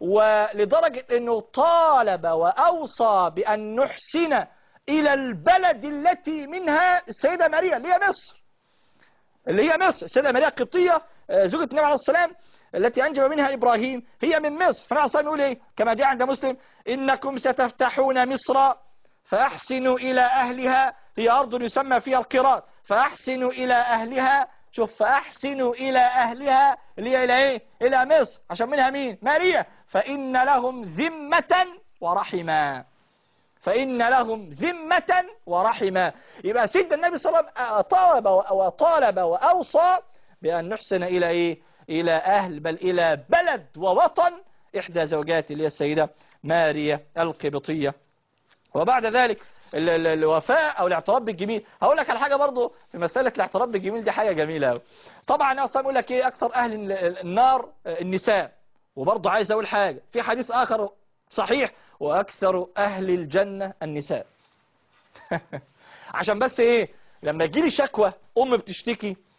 ولدرجة أنه طالب وأوصى بأن نحسن إلى البلد التي منها السيدة ماريا اللي هي مصر اللي هي مصر السيدة ماريا القبطية آه، زوجة النبي عليه السلام التي أنجب منها إبراهيم هي من مصر فالنبي عليه السلام يقول إيه كما جاء عند مسلم إنكم ستفتحون مصر فأحسنوا إلى أهلها هي أرض يسمى فيها القراط فأحسنوا إلى أهلها شوف فأحسنوا إلى أهلها اللي هي إلى إيه إلى مصر عشان منها مين ماريا فإن لهم ذمة ورحما فإن لهم ذمة ورحما يبقى سيدنا النبي صلى الله عليه وسلم طالب وطالب وأوصى بأن نحسن إلى إيه إلى أهل بل إلى بلد ووطن إحدى زوجاته اللي هي السيدة ماريا القبطية وبعد ذلك ال- ال- الوفاء او الاعتراف بالجميل هقول لك على حاجه برضو في مساله الاعتراف بالجميل دي حاجه جميله قوي طبعا انا اصلا اقول لك ايه اكثر اهل ال- النار آه، النساء وبرضو عايز اقول حاجه في حديث اخر صحيح واكثر اهل الجنه النساء عشان بس ايه لما تجيلي شكوى ام بتشتكي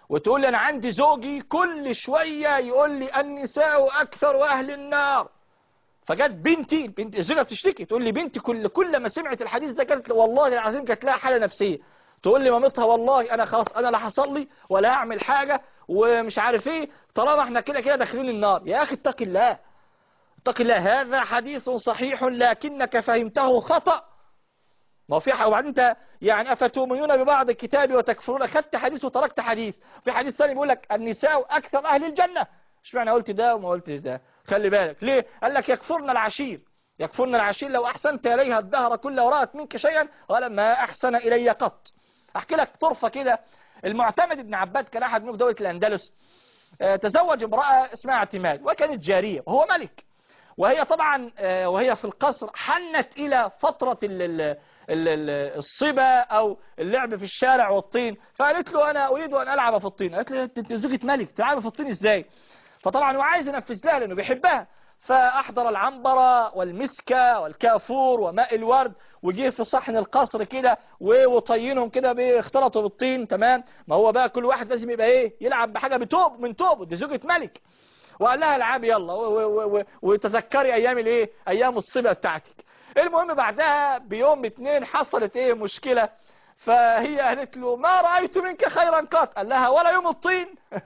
وتقول لي انا عندي زوجي كل شوية يقول لي النساء اكثر اهل النار فجت بنتي بنت الزوجه بتشتكي تقول لي بنتي كل كل ما سمعت الحديث ده قالت لي والله العظيم كانت لها حاله نفسيه تقول لي مامتها والله انا خلاص انا لا حصل لي ولا هعمل حاجه ومش عارف ايه طالما احنا كده كده داخلين النار يا اخي اتق الله اتق الله هذا حديث صحيح لكنك فهمته خطأ ما هو في حاجة وبعدين انت يعني افتؤمنون ببعض الكتاب وتكفرون اخذت حديث وتركت حديث في حديث ثاني بيقول لك النساء اكثر اهل الجنه اشمعنى قلت ده وما قلتش ده خلي بالك ليه قال لك يكفرن العشير يكفرن العشير لو احسنت اليها الدهر كله ورأت منك شيئا قال ما احسن الي قط احكي لك طرفه كده المعتمد ابن عباد كان احد ملوك دوله الاندلس آه، تزوج امراه اسمها اعتماد وكانت جاريه وهو ملك وهي طبعا آه، وهي في القصر حنت إلى فترة ال- ال- ال- ال- الصبا أو اللعب في الشارع والطين فقالت له أنا أريد أن ألعب في الطين قالت له أنت زوجة ملك تلعب في الطين إزاي فطبعا هو عايز ينفذ لها لأنه بيحبها فأحضر العنبرة والمسكة والكافور وماء الورد وجيه في صحن القصر كده و- وطينهم كده بيختلطوا بالطين تمام ما هو بقى كل واحد لازم يبقى ايه يلعب بحاجة بتوب من توبه دي زوجة ملك وقال لها العبي يلا و- و- و- وتذكري ايام الايه ايام الصبا بتاعتك المهم بعدها بيوم اتنين حصلت ايه مشكلة فهي قالت له ما رأيت منك خيرا قط قال لها ولا يوم الطين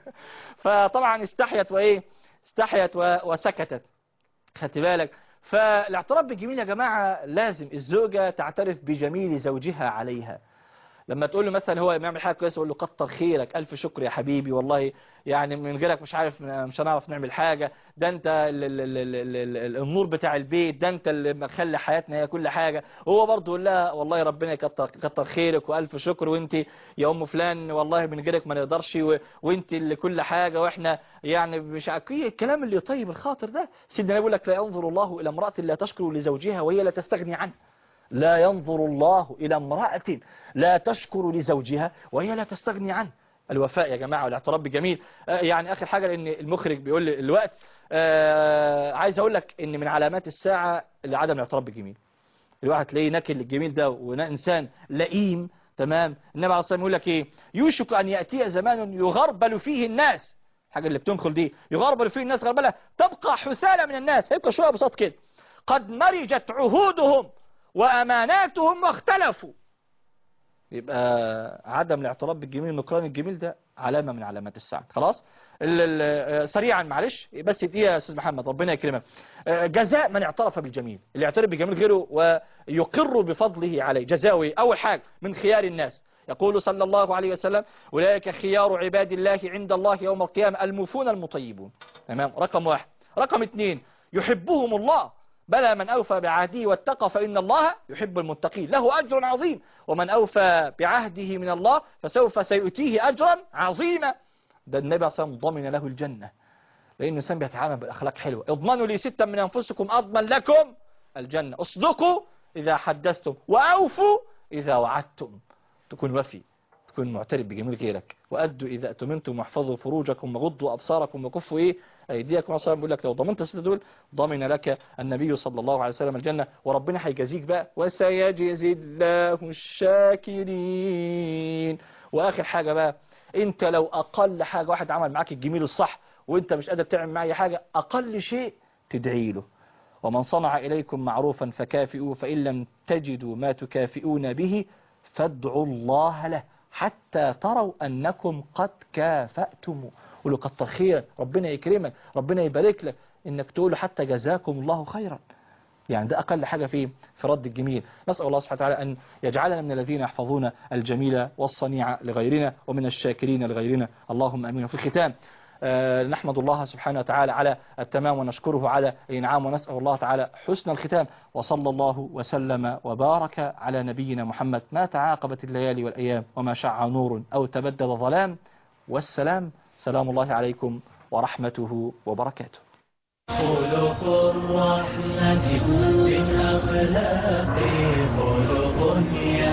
فطبعا استحيت وايه استحيت و- وسكتت خدت بالك فالاعتراف بالجميل يا جماعة لازم الزوجة تعترف بجميل زوجها عليها لما تقول له مثلا هو بيعمل حاجه كويسه يقول له كتر خيرك الف شكر يا حبيبي والله يعني من غيرك مش عارف مش هنعرف نعمل حاجه ده انت ال ال ال ال ال ال النور بتاع البيت ده انت اللي مخلي حياتنا هي كل حاجه هو برضه يقول لها والله ربنا يكتر كتر خيرك والف شكر وانت يا ام فلان والله من غيرك ما نقدرش و- وانت اللي كل حاجه واحنا يعني مش عارف ايه الكلام اللي يطيب الخاطر ده سيدنا يقول لك لا ينظر الله الى امراه لا تشكر لزوجها وهي لا تستغني عنه لا ينظر الله إلى امرأة لا تشكر لزوجها وهي لا تستغني عنه الوفاء يا جماعة والاعتراف بجميل آه، يعني آخر حاجة لأن المخرج بيقول لي الوقت آه، عايز أقول لك إن من علامات الساعة اللي عدم الاعتراف بالجميل الواحد تلاقيه ناكل الجميل ده وإنسان لئيم تمام النبي عليه الصلاة والسلام يقول لك إيه يوشك أن يأتي زمان يغربل فيه الناس حاجة اللي بتنخل دي يغربل فيه الناس غربلة تبقى حثالة من الناس هيبقى شوية بساط كده قد مرجت عهودهم وأماناتهم واختلفوا يبقى عدم الاعتراف بالجميل نكران الجميل ده علامة من علامات الساعة خلاص ال- ال- سريعا معلش بس دقيقة يا أستاذ محمد ربنا يكرمك آه، جزاء من اعترف بالجميل اللي يعترف بالجميل غيره ويقر بفضله عليه جزاؤه إيه؟ أول حاجة من خيار الناس يقول صلى الله عليه وسلم أولئك خيار عباد الله عند الله يوم القيامة الموفون المطيبون تمام رقم واحد رقم اثنين يحبهم الله بلى من أوفى بعهده واتقى فإن الله يحب المتقين له أجر عظيم ومن أوفى بعهده من الله فسوف سيؤتيه أجرا عظيما ده النبي صلى الله عليه وسلم ضمن له الجنة لأن الإنسان بيتعامل بالأخلاق حلوة اضمنوا لي ستا من أنفسكم أضمن لكم الجنة اصدقوا إذا حدثتم وأوفوا إذا وعدتم تكون وفي تكون معترف بجميل غيرك وأدوا إذا أتمنتم واحفظوا فروجكم وغضوا أبصاركم وكفوا إيه أيديكم وصلا بيقول لك لو ضمنت الستة دول ضمن لك النبي صلى الله عليه وسلم الجنة وربنا هيجازيك بقى وسيجزي الله الشاكرين وآخر حاجة بقى أنت لو أقل حاجة واحد عمل معاك الجميل الصح وأنت مش قادر تعمل معي حاجة أقل شيء تدعي له ومن صنع إليكم معروفا فكافئوه فإن لم تجدوا ما تكافئون به فادعوا الله له حتى تروا أنكم قد كافأتم قولوا كتر خيرك ربنا يكرمك ربنا يبارك لك إنك تقول له حتى جزاكم الله خيرا يعني ده أقل حاجة فيه في رد الجميل نسأل الله سبحانه وتعالى أن يجعلنا من الذين يحفظون الجميل والصنيع لغيرنا ومن الشاكرين لغيرنا اللهم أمين وفي الختام آه، نحمد الله سبحانه وتعالى على التمام ونشكره على الإنعام ونسأل الله تعالى حسن الختام وصلى الله وسلم وبارك على نبينا محمد ما تعاقبت الليالي والأيام وما شع نور أو تبدد ظلام والسلام سلام الله عليكم ورحمته وبركاته خلق الرحمة من أخلاق خلق